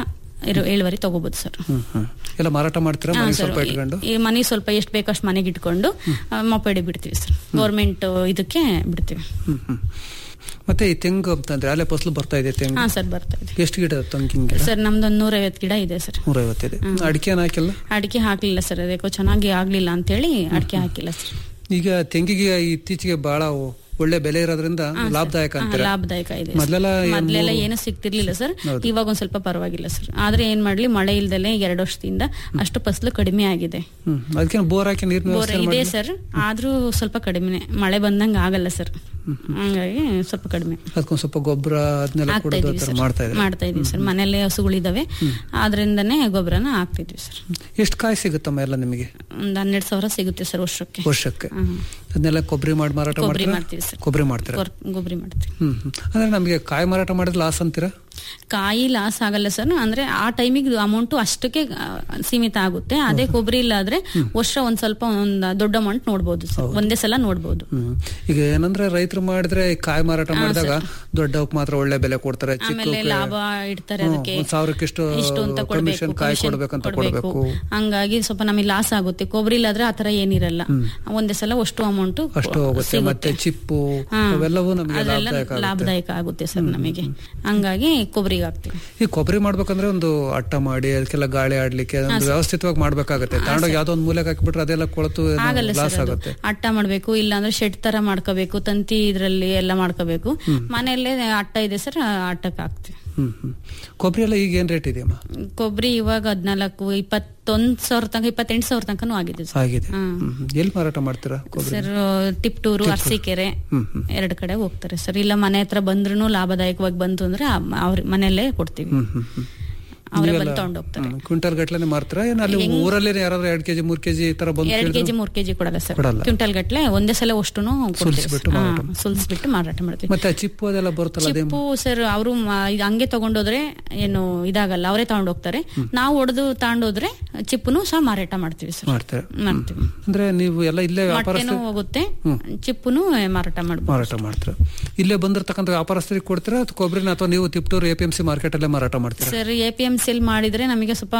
ಇರು- ಇಳುವರಿ ತಗೋಬಹುದು ಸರ್ ಹ್ಮ್ ಹ್ಮ್ ಎಲ್ಲ ಮಾರಾಟ ಮಾಡ್ತೀರಾ ಹಾ, ಮನೆಗೆ ಸರ್. ಸ್ವಲ್ಪ ಇಟ್ಕೊಂಡು ಈ ಮನೆ ಸ್ವಲ್ಪ ಎಷ್ಟು ಬೇಕೋ ಅಷ್ಟು ಮನೆಗೆ ಇಟ್ಕೊಂಡು ಮೊಪೆಡಿ ಬಿಡ್ತೀವಿ ಸರ್ ಗೌರ್ಮೆಂಟ್ ಇದಕ್ಕೆ ಬಿಡ್ತೀವಿ ಹ್ಮ್ ಹ್ಮ್ ಮತ್ತೆ ಈ ತೆಂಗು ಅಂತಂದ್ರೆ ಅಲ್ಲೇ ಫಸಲು ಬರ್ತಾ ಇದೆ ತೆಂಗು ಹಾ ಸರ್ ಬರ್ತಾ ಇದೆ ಎಷ್ಟು ಗಿಡ ತೆಂಗಿನ ಗಿಡ ಸರ್ ನಮ್ದೊಂದು ನೂರೈವತ್ತು ಗಿಡ ಇದೆ ಸರ್ ನೂರೈವತ್ತಿದೆ ಅಡಿಕೆ ಹಾಕಿಲ್ಲ ಅಡಿಕೆ ಹಾಕ್ಲಿಲ್ಲ ಸರ್ ಅದಕ್ಕೂ ಚೆನ್ನಾಗಿ ಆಗ್ಲಿಲ್ಲ ಅಂತೇಳಿ ಅಡಿಕೆ ಹಾಕಿಲ್ಲ ಸರ್ ಈಗ ತೆಂಗಿಗೆ ಇತ್ತೀಚೆಗೆ ಬಹಳ ಒಳ್ಳೆ ಬೆಲೆ ಇರೋದ್ರಿಂದ ಹಾ, ಸರ್. ಲಾಭದಾಯಕ ಹಾ, ಅಂತೀರಾ ಲಾಭದಾಯಕ ಇದೆ ಮೊದಲೆಲ್ಲ ಏನ್ ಮೊದ್ಲೆಲ್ಲ ಮೂರು- ಏನು ಸಿಗ್ತಿರ್ಲಿಲ್ಲ ಸರ್ ಹೌದು. ಇವಾಗ ಒಂದ್ ಸ್ವಲ್ಪ ಪರವಾಗಿಲ್ಲ ಸರ್ ಆದ್ರೆ ಏನ್ ಮಾಡ್ಲಿ ಮಳೆ ಇಲ್ದಲೆ ಎರಡು ವರ್ಷದಿಂದ ಅಷ್ಟು ಫಸಲು ಕಡಿಮೆ ಆಗಿದೆ ಹ್ಮ್ ಅದಕ್ಕೆ ಬೋರ್ ಹಾಕಿ ನೀರಿನ ಬೋರ್ ವ್ಯವಸ್ಥೆ ಇದೆ ಮಾಡಿ ಸರ್ ಆದ್ರೂ ಸ್ವಲ್ಪ ಕಡಿಮೆ ಮಳೆ ಬಂದಂಗ ಆಗಲ್ಲ ಸರ್ ಹಂಗಾಗಿ ಸ್ವಲ್ಪ ಕಡಿಮೆ ಅದಕ್ಕೊಂದ್ ಸ್ವಲ್ಪ ಗೊಬ್ಬರ ಅದನ್ನೆಲ್ಲ ಆಗ್ತಾ ಕೊಡೋದು ಆ ಇದೀವಿ ಥರ ಸರ್ ಮಾಡ್ತಾ ಇದ್ದಾರೆ ಮಾಡ್ತಾ ಇದೀವಿ ಸರ್ ಮನೆಯಲ್ಲೇ ಹಸುಗಳಿದಾವೆ ಆದ್ರಿಂದನೇ ಗೊಬ್ಬರನ ಹಾಕ್ತಿದ್ವಿ ಸರ್ ಎಷ್ಟು ಕಾಯಿ ಸಿಗುತ್ತಮ್ಮ ಎಲ್ಲ ನಿಮಗೆ ಒಂದ್ ಹನ್ನೆರಡು ಸಾವಿರ ಸಿಗುತ್ತೆ ಸರ್ ವರ್ಷಕ್ಕೆ ವರ್ಷಕ್ಕೆ ಹ್ಮ್. ಅದನ್ನೆಲ್ಲ ಕೊಬ್ಬರಿ ಮಾಡಿ ಮಾರಾಟ ಕೊಬ್ಬರಿ ಮಾಡ್ತೀರಾ ಮಾಡ್ತೀವಿ ಸರ್ ಕೊಬ್ಬರಿ ಮಾಡ್ತೀರಾ ಕೊರ್- ಕೊಬ್ಬರಿ ಮಾಡ್ತೀವಿ ಹ್ಮ್ ಹ್ಮ್. ಅಂದ್ರೆ ನಮಗೆ ಕಾಯಿ ಮಾರಾಟ ಮಾಡಿದ್ರೆ ಲಾಸ್ ಅಂತೀರಾ ಕಾಯಿ ಲಾಸ್ ಆಗಲ್ಲ ಸರ್ ಅಂದ್ರೆ ಆ ಟೈಮಿಗೆ ಅಮೌಂಟ್ ಅಷ್ಟಕ್ಕೆ ಆ, ಸೀಮಿತ ಆಗುತ್ತೆ ಅದೇ ಕೊಬ್ಬರಿ ಇಲ್ಲ ಆದ್ರೆ ವರ್ಷ ಒಂದ್ ಸ್ವಲ್ಪ ಒಂದ್ ದೊಡ್ಡ ಅಮೌಂಟ್ ನೋಡ್ಬೋದು ಸರ್ ಒಂದೇ ಸಲ ನೋಡ್ಬೋದು ಹ್ಮ್ ಈಗ ಏನಂದ್ರೆ ರೈತರು ಮಾಡಿದ್ರೆ ಈ ಕಾಯಿ ಮಾರಾಟ ಮಾಡಿದಾಗ ದೊಡ್ಡವಕ್ ಮಾತ್ರ ಒಳ್ಳೆ ಬೆಲೆ ಕೊಡ್ತಾರೆ ಆಮೇಲೆ ಚಿಕ್ಕ ಲಾಭ ಇಡ್ತಾರೆ ಹ್ಮ್, ಅದಕ್ಕೆ ಒಂದ್ ಸಾವಿರಕ್ಕೆ ಇಷ್ಟು ಇಷ್ಟು ಅಂತ ಕೊಡ್ಬೇಕು commission ಕಾಯಿ commission ಕೊಡ್ಬೇಕಂತ ಕೊಡ್ಬೇಕು. ಕೊಡ್ಬೇಕು. ಹಂಗಾಗಿ ಸ್ವಲ್ಪ ನಮಗೆ ಲಾಸ್ ಆಗುತ್ತೆ ಕೊಬ್ಬರಿ ಇಲ್ಲಾದ್ರೆ ಆತರ ಏನಿರಲ್ಲ ಒಂದೇ ಸಲ ಅಷ್ಟು ಅಮೌಂಟ್ ಅಷ್ಟು ಹೋಗುತ್ತೆ ಮತ್ತೆ ಚಿಪ್ಪು ಅವೆಲ್ಲವೂ ನಮಗೆ ಲಾಭದಾಯಕ ಆಗುತ್ತೆ. ಲಾಭದಾಯಕ ಆಗುತ್ತೆ ಸರ್ ನಮಗೆ ಹಂಗಾಗಿ ಕೊಬ್ಬರಿಗೆ ಹಾಕ್ತಿವಿ ಈ ಕೊಬ್ಬರಿ ಮಾಡ್ಬೇಕಂದ್ರೆ ಒಂದು ಅಟ್ಟ ಮಾಡಿ ಅದಕ್ಕೆಲ್ಲ ಗಾಳಿ ಆಡ್ಲಿಕ್ಕೆ ಒಂದು ವ್ಯವಸ್ಥಿತವಾಗಿ ಮಾಡ್ಬೇಕಾಗತ್ತೆ ತಗೊಂಡೋಗಿ ಯಾವ್ದೋ ಒಂದು ಮೂಲೆಗೆ ಹಾಕಿಬಿಟ್ರೆ ಅದೆಲ್ಲ ಕೊಳತು ಆಗಲ್ಲ ಲಾಸ್ ಸರ್ ಅದು ಆಗುತ್ತೆ ಅಟ್ಟ ಮಾಡ್ಬೇಕು ಇಲ್ಲಾಂದ್ರೆ ಶೆಡ್ ತರ ಮಾಡ್ಕೋಬೇಕು ತಂತಿ ಇದ್ರಲ್ಲಿ ಎಲ್ಲ ಮಾಡ್ಕೋಬೇಕು ಮನೆಯಲ್ಲೇ ಅಟ್ಟ ಇದೆ ಸರ್ ಅಟ್ಟಕ್ಕೆ ಹಾಕ್ತಿವಿ ಹ್ಮ್ ಹ್ಮ್ ಕೊಬ್ಬರಿ ಎಲ್ಲ ಈಗ ಏನ್ ರೇಟ್ ಇದೆಯಮ್ಮ ಕೊಬ್ಬರಿ ಇವಾಗ ಹದ್ನಾಲ್ಕು ಇಪ್ಪತ್ತೊಂದ್ ಸಾವಿರ ತನಕ ಇಪ್ಪತ್ತೆಂಟು ಸಾವಿರ ತನಕನೂ ಆಗಿದೆ ಸರ್ ಆಗಿದೆ ಹ್ಮ್. ಹ್ಮ್ ಹ್ಮ್. ಎಲ್ಲಿ ಮಾರಾಟ ಮಾಡ್ತೀರಾ ಕೊಬ್ಬರಿ ಸರ್ ಟಿಪ್ಟೂರು ಅರಸೀಕೆರೆ ಹ್ಮ್ ಹ್ಮ್. ಎರಡು ಕಡೆ ಹೋಗ್ತಾರೆ ಸರ್ ಇಲ್ಲ ಮನೆ ಹತ್ರ ಬಂದ್ರು ಲಾಭದಾಯಕವಾಗಿ ಬಂತು ಅಂದ್ರೆ ಆ- ಅವ್ರ ಮನೆಯಲ್ಲೇ ಕೊಡ್ತೀವಿ ಹ್ಮ್ ಹ್ಮ್ ಹ್ಮ್ ಅವರೇ ನೀವೆಲ್ಲ- ಬಂದು ತಗೊಂಡು ಹೋಗ್ತಾರೆ ಹ್ಮ್. ಕ್ವಿಂಟಲ್ ಗಟ್ಲೆ ಮಾರ್ತೀರಾ ಏನ್ ಅಲ್ಲಿ ಹೆಂಗ್- ಊರಲ್ಲಿ ಯಾರಾದ್ರೂ ಎರಡ್ ಕೆಜಿ ಮೂರ್ ಕೆಜಿ ಈ ತರ ಬಂದು ಎರಡ್ ಕೇಳಿದ್ರು? ಕೆಜಿ ಮೂರ್ ಕೆಜಿ ಕೊಡಲ್ಲ ಸರ್ ಕೊಡಲ್ಲ. ಕ್ವಿಂಟಲ್ ಗಟ್ಲೆ ಒಂದೇ ಸಲ ಅಷ್ಟುನು ಸುಲ್ಸ್ಬಿಟ್ಟು ಮಾರಾಟ ಸುಲ್ಸ್ಬಿಟ್ಟು ಮಾರಾಟ ಮಾಡ್ತೀವಿ ಮತ್ತೆ ಆ ಚಿಪ್ಪು ಅದೆಲ್ಲ ಬರುತ್ತಲ್ಲ ಅದೇ ಚಿಪ್ಪು ಸರ್ ಅವರು ಹಂಗೆ ತಗೊಂಡೋದ್ರೆ ಏನು ಇದಾಗಲ್ಲ ಅವರೇ ತಗೊಂಡ್ ಹೋಗ್ತಾರೆ ನಾವು ಹೊಡೆದು ತಗೊಂಡೋದ್ರೆ ಚಿಪ್ಪುನು ಸಹ ಮಾರಾಟ ಮಾಡ್ತೀವಿ ಸರ್ ಮಾಡ್ತಾರೆ ಮಾಡ್ತೀವಿ ಅಂದ್ರೆ ನೀವು ಎಲ್ಲ ಇಲ್ಲೇ ವ್ಯಾಪಾರಸ್ಥರು ಮೊಟ್ಟೆನೂ ಹೋಗುತ್ತೆ ಚಿಪ್ಪುನು ಮಾರಾಟ ಮಾಡ್ಬೋದು ಮಾರಾಟ ಮಾಡ್ತೀರಾ ಇಲ್ಲೇ ಬಂದಿರತಕ್ಕಂಥ ವ್ಯಾಪಾರಸ್ಥರಿಗೆ ಕೊಡ್ತೀರಾ ಅಥವಾ ಕೊಬ್ಬರಿನ ಅಥವಾ ನೀವು Tiptur A P M C market ಅಲ್ಲೇ ಮಾರಾಟ ಮಾಡ್ತೀರಾ ಸರ್ ಎ ಪಿ ಎಂ ಸಿಲ್ ಮಾಡಿದ್ರೆ ನಮಗೆ ಸ್ವಲ್ಪ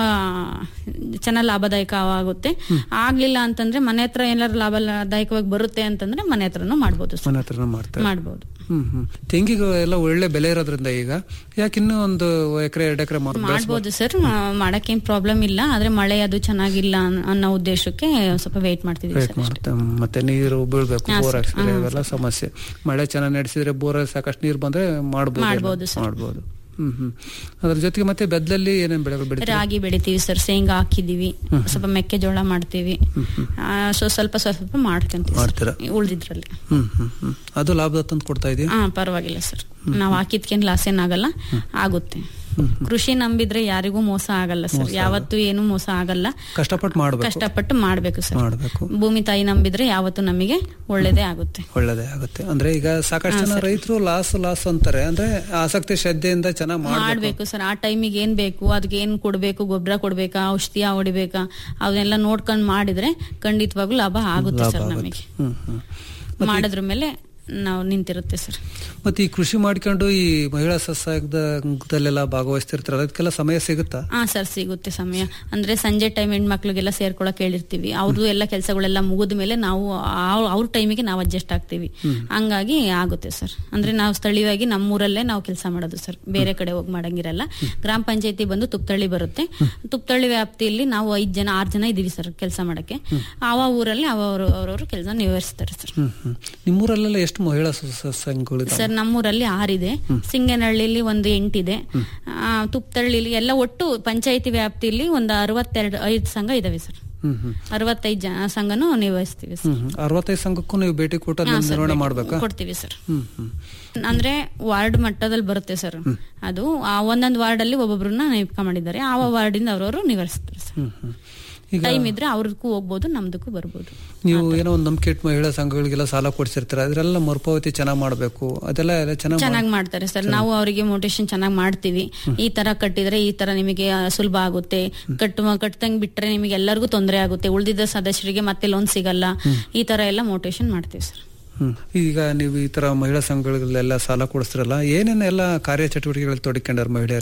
ಚೆನ್ನಾಗಿ ಲಾಭದಾಯಕ ಆಗುತ್ತೆ ಆಗ್ಲಿಲ್ಲ ಅಂತಂದ್ರೆ ಮನೆ ಹತ್ರ ಏನಾದ್ರು ಲಾಭದಾಯಕವಾಗಿ ಬರುತ್ತೆ ಅಂತಂದ್ರೆ ಮನೆ ಹತ್ರನೂ ಮಾಡ್ಬೋದು ಸರ್ ಮನೆ ಹತ್ರನೂ ಮಾಡ್ತಾರೆ ಮಾಡ್ಬೋದು ಹ್ಮ್ ಹ್ಮ್ ತೆಂಗಿಗೆ ಎಲ್ಲ ಒಳ್ಳೆ ಬೆಲೆ ಇರೋದ್ರಿಂದ ಈಗ ಯಾಕೆ ಇನ್ನೂ ಒಂದು ಎಕರೆ ಎರಡು ಎಕರೆ ಮಾಡ್ಬೋದು ಸರ್ ಮಾಡಕ್ಕೇನ್ ಪ್ರಾಬ್ಲಮ್ ಇಲ್ಲ ಆದ್ರೆ ಮಳೆ ಅದು ಚೆನ್ನಾಗಿಲ್ಲ ಅನ್- ಅನ್ನೋ ಉದ್ದೇಶಕ್ಕೆ ಸ್ವಲ್ಪ ವೇಟ್ ಮಾಡ್ತಿದೀವಿ ರೇಟ್ ಸರ್ ಮಾಡುತ್ತೆ ಮತ್ತೆ ನೀರು ಬೀಳ್ಬೇಕು ಹಾ, ಬೋರ್ ಸರ್. ಹಾಕ್ಸಿದ್ರೆ ಹಾ, ಇವೆಲ್ಲ ಸಮಸ್ಯೆ ಮಳೆ ಚೆನ್ನಾಗಿ ನಡೆಸಿದ್ರೆ ಬೋರ್ ಸಾಕಷ್ಟು ನೀರು ಬಂದ್ರೆ ಮಾಡ್ಬೋದು ಮಾಡ್ಬೋದು ಎಲ್ಲ. ಸರ್. ಮಾಡ್ಬೋದು ಹ್ಮ್ ಹ್ಮ್ ಅದ್ರ ಜೊತೆಗೆ ಮತ್ತೆ ಬೆದ್ದಲ್ಲಿ ಏನೇನ್ ಬೆಳೆಗಳು ಬೆಳಿತೀರಾ ರಾಗಿ ಬೆಳಿತೀವಿ ಸರ್ ಶೇಂಗಾ ಹಾಕಿದೀವಿ ಸ್ವಲ್ಪ ಮೆಕ್ಕೆಜೋಳ ಮಾಡ್ತೀವಿ ಆ, ಸೊ ಸ್ವಲ್ಪ ಸ್ವಲ್ಪ ಮಾಡ್ಕೊಂತೀವಿ ಮಾಡ್ತೀರಾ? ಉಳ್ದಿದ್ರಲ್ಲಿ ಹ್ಮ್ ಹ್ಮ್ ಹ್ಮ್ ಅದು ಲಾಭದ ತಂದು ಕೊಡ್ತಾ ಇದೆಯಾ ಹಾ ಪರವಾಗಿಲ್ಲ ಸರ್ ನಾವ್ ಹಾಕಿದ್ಕೇನ್ ಲಾಸ್ ಏನಾಗಲ್ಲ ಆಗುತ್ತೆ ಕೃಷಿ ನಂಬಿದ್ರೆ ಯಾರಿಗೂ ಮೋಸ ಆಗಲ್ಲ ಸರ್ ಯಾವತ್ತೂ ಏನು ಮೋಸ ಆಗಲ್ಲ ಕಷ್ಟಪಟ್ಟು ಮಾಡ್ಬೇಕು ಕಷ್ಟಪಟ್ಟು ಮಾಡ್ಬೇಕು ಸರ್ ಮಾಡ್ಬೇಕು ಭೂಮಿ ತಾಯಿ ನಂಬಿದ್ರೆ ಯಾವತ್ತೂ ನಮಗೆ ಒಳ್ಳೇದೇ ಆಗುತ್ತೆ ಒಳ್ಳೇದೇ ಆಗುತ್ತೆ ಅಂದ್ರೆ ಈಗ ಸಾಕಷ್ಟು ಜನ ರೈತರು ಲಾಸ್ ಲಾಸ್ ಅಂತಾರೆ ಅಂದ್ರೆ ಆಸಕ್ತಿ ಶ್ರದ್ಧೆಯಿಂದ ಚೆನ್ನಾಗಿ ಮಾಡ್ಬೇಕು ಮಾಡ್ಬೇಕು ಸರ್ ಆ ಟೈಮಿಗೆ ಏನ್ ಬೇಕು ಅದಕ್ಕೆ ಏನ್ ಕೊಡ್ಬೇಕು ಗೊಬ್ಬರ ಕೊಡ್ಬೇಕಾ ಔಷಧಿ ಹೊಡಿಬೇಕಾ ಅವನ್ನೆಲ್ಲ ನೋಡ್ಕೊಂಡ್ ಮಾಡಿದ್ರೆ ಖಂಡಿತವಾಗ್ಲೂ ಲಾಭ ಆಗುತ್ತೆ ಲಾಭ ಸರ್ ಆಗುತ್ತೆ. ನಮಗೆ ಹ್ಮ್ ಹ್ಮ್ ಮಾಡಿದ್ರ ಮೇಲೆ ನಾವು ನಿಂತಿರುತ್ತೆ ಸರ್ ಮತ್ತೆ ಈ ಕೃಷಿ ಮಾಡ್ಕೊಂಡು ಈ ಮಹಿಳಾ ಸಸ್ಯದಲ್ಲೆಲ್ಲ ಭಾಗವಹಿಸ್ತಿರ್ತಾರೆ ಅದಕ್ಕೆಲ್ಲ ಸಮಯ ಸಿಗುತ್ತಾ ಹಾ ಸರ್ ಸಿಗುತ್ತೆ ಸಮಯ ಅಂದ್ರೆ ಸಂಜೆ ಟೈಮ್ ಹೆಣ್ಮಕ್ಳಿಗೆಲ್ಲ ಸೇರ್ಕೊಳಕ್ ಹೇಳಿರ್ತೀವಿ ಅವ್ರದ್ದು ಎಲ್ಲ ಕೆಲಸಗಳೆಲ್ಲ ಮುಗಿದ ಮೇಲೆ ನಾವು ಆ- ಅವ್ರ ಟೈಮಿಗೆ ನಾವು ಅಡ್ಜಸ್ಟ್ ಆಗ್ತೀವಿ ಹಂಗಾಗಿ ಆಗುತ್ತೆ ಸರ್ ಅಂದ್ರೆ ನಾವು ಸ್ಥಳೀಯವಾಗಿ ನಮ್ಮೂರಲ್ಲೇ ನಾವು ಕೆಲಸ ಮಾಡೋದು ಸರ್ ಬೇರೆ ಕಡೆ ಹೋಗಿ ಮಾಡಂಗಿರಲ್ಲ ಗ್ರಾಮ ಪಂಚಾಯತಿ ಬಂದು ತುಪ್ತಳ್ಳಿ ಬರುತ್ತೆ ತುಪ್ತಳ್ಳಿ ವ್ಯಾಪ್ತಿಯಲ್ಲಿ ನಾವು ಐದ್ ಜನ ಆರ್ ಜನ ಇದೀವಿ ಸರ್ ಕೆಲಸ ಮಾಡಕ್ಕೆ ಆವ ಊರಲ್ಲಿ ಅವರು ಅವರವರು ಕೆಲಸ ನಿರ್ವಹಿಸ್ತಾರೆ ಸರ್ ಹ್ಮ್ ಹ್ಮ್ ನಿಮ್ಮೂರಲ್ಲೆಲ್ಲ ಎಷ್ಟು ಮಹಿಳಾ ಸ- ಸಂಘಗಳಿದಾವೆ ಸರ್ ನಮ್ಮೂರಲ್ಲಿ ಆರಿದೆ ಸಿಂಗನಹಳ್ಳಿಲಿ ಒಂದು ಎಂಟಿದೆ ಆ, ತುಪ್ತಳ್ಳಿಲಿ ಎಲ್ಲ ಒಟ್ಟು ಪಂಚಾಯತಿ ವ್ಯಾಪ್ತಿಯಲ್ಲಿ ಒಂದು ಅರವತ್ತೆರಡು ಐದು ಸಂಘ ಇದಾವೆ ಸರ್ ಹ್ಮ್ ಹ್ಮ್ ಅರವತ್ತೈದು ಜನ ಸಂಘನೂ ನಿರ್ವಹಿಸ್ತೀವಿ ಸರ್ ಹ್ಮ್ ಹ್ಮ್ ಅರವತ್ತೈದು ಸಂಘಕ್ಕೂ ನೀವು ಭೇಟಿ ಕೊಟ್ಟು ಹಾ, ಅದನ್ನ ಸರ್, ನಿರ್ವಹಣೆ ಭೇಟಿ ಮಾಡ್ಬೇಕಾ ಕೊಡ್ತೀವಿ ಸರ್ ಹ್ಮ್ ಹ್ಮ್ ಅಂದ್ರೆ ವಾರ್ಡ್ ಮಟ್ಟದಲ್ಲಿ ಬರುತ್ತೆ ಸರ್ ಅದು ಆ ಒಂದೊಂದು ವಾರ್ಡ್ ಅಲ್ಲಿ ಒಬ್ಬೊಬ್ರನ್ನ ನೇಮಕ ಮಾಡಿದ್ದಾರೆ ಆ ವಾರ್ಡಿಂದ ಅವರವರು ನಿವಹಿಸ್ತಾರೆ ಸರ್ ಹ್ಮ್ ಹ್ಮ್ ಈಗ ಟೈಮ್ ಇದ್ರೆ ಅವ್ರದಕ್ಕೂ ಹೋಗ್ಬೋದು ನಮ್ದಕ್ಕೂ ಬರ್ಬೋದು ನೀವು ಏನೋ ಒಂದು ನಂಬಿಕೆ ಇಟ್ಟು ಮಹಿಳಾ ಸಂಘಗಳಿಗೆಲ್ಲ ಸಾಲ ಕೊಡ್ಸಿರ್ತೀರ ಅದರೆಲ್ಲ ಮರುಪಾವತಿ ಚೆನ್ನಾಗಿ ಮಾಡಬೇಕು ಅದೆಲ್ಲ ಎಲ್ಲ ಚೆನ್ನಾಗಿ ಚೆನ್ನಾಗಿ ಮಾಡ್ತಾರೆ ಸರ್ ನಾವು ಅವರಿಗೆ ಮೋಟಿವೇಶನ್ ಚೆನ್ನಾಗಿ ಮಾಡ್ತೀವಿ ಈ ತರ ಕಟ್ಟಿದ್ರೆ ಈ ತರ ನಿಮಗೆ ಆ, ಸುಲಭ ಆಗುತ್ತೆ ಕಟ್ಟುವ ಕಟ್ಟದಂಗ್ ಬಿಟ್ರೆ ನಿಮಗೆ ಎಲ್ಲರಿಗೂ ತೊಂದರೆ ಆಗುತ್ತೆ ಉಳಿದಿದ್ದ ಸದಸ್ಯರಿಗೆ ಮತ್ತೆ ಲೋನ್ ಸಿಗಲ್ಲ ಈ ತರ ಎಲ್ಲ ಮೋಟಿವೇಶನ್ ಮಾಡ್ತೀವಿ ಸರ್ ಹ್ಮ್ ಈಗ ನೀವು ಈ ತರ ಮಹಿಳಾ ಸಂಘಗಳಿಗೆಲ್ಲ ಸಾಲ ಕೊಡಿಸ್ತಿರಲ್ಲ ಏನೇನೆಲ್ಲ ಕಾರ್ಯ ಚಟುವಟಿಕೆಗಳಲ್ಲಿ ತೊಡಕೊಂಡಾರ ಮಹಿಳೆಯರೆಲ್ಲ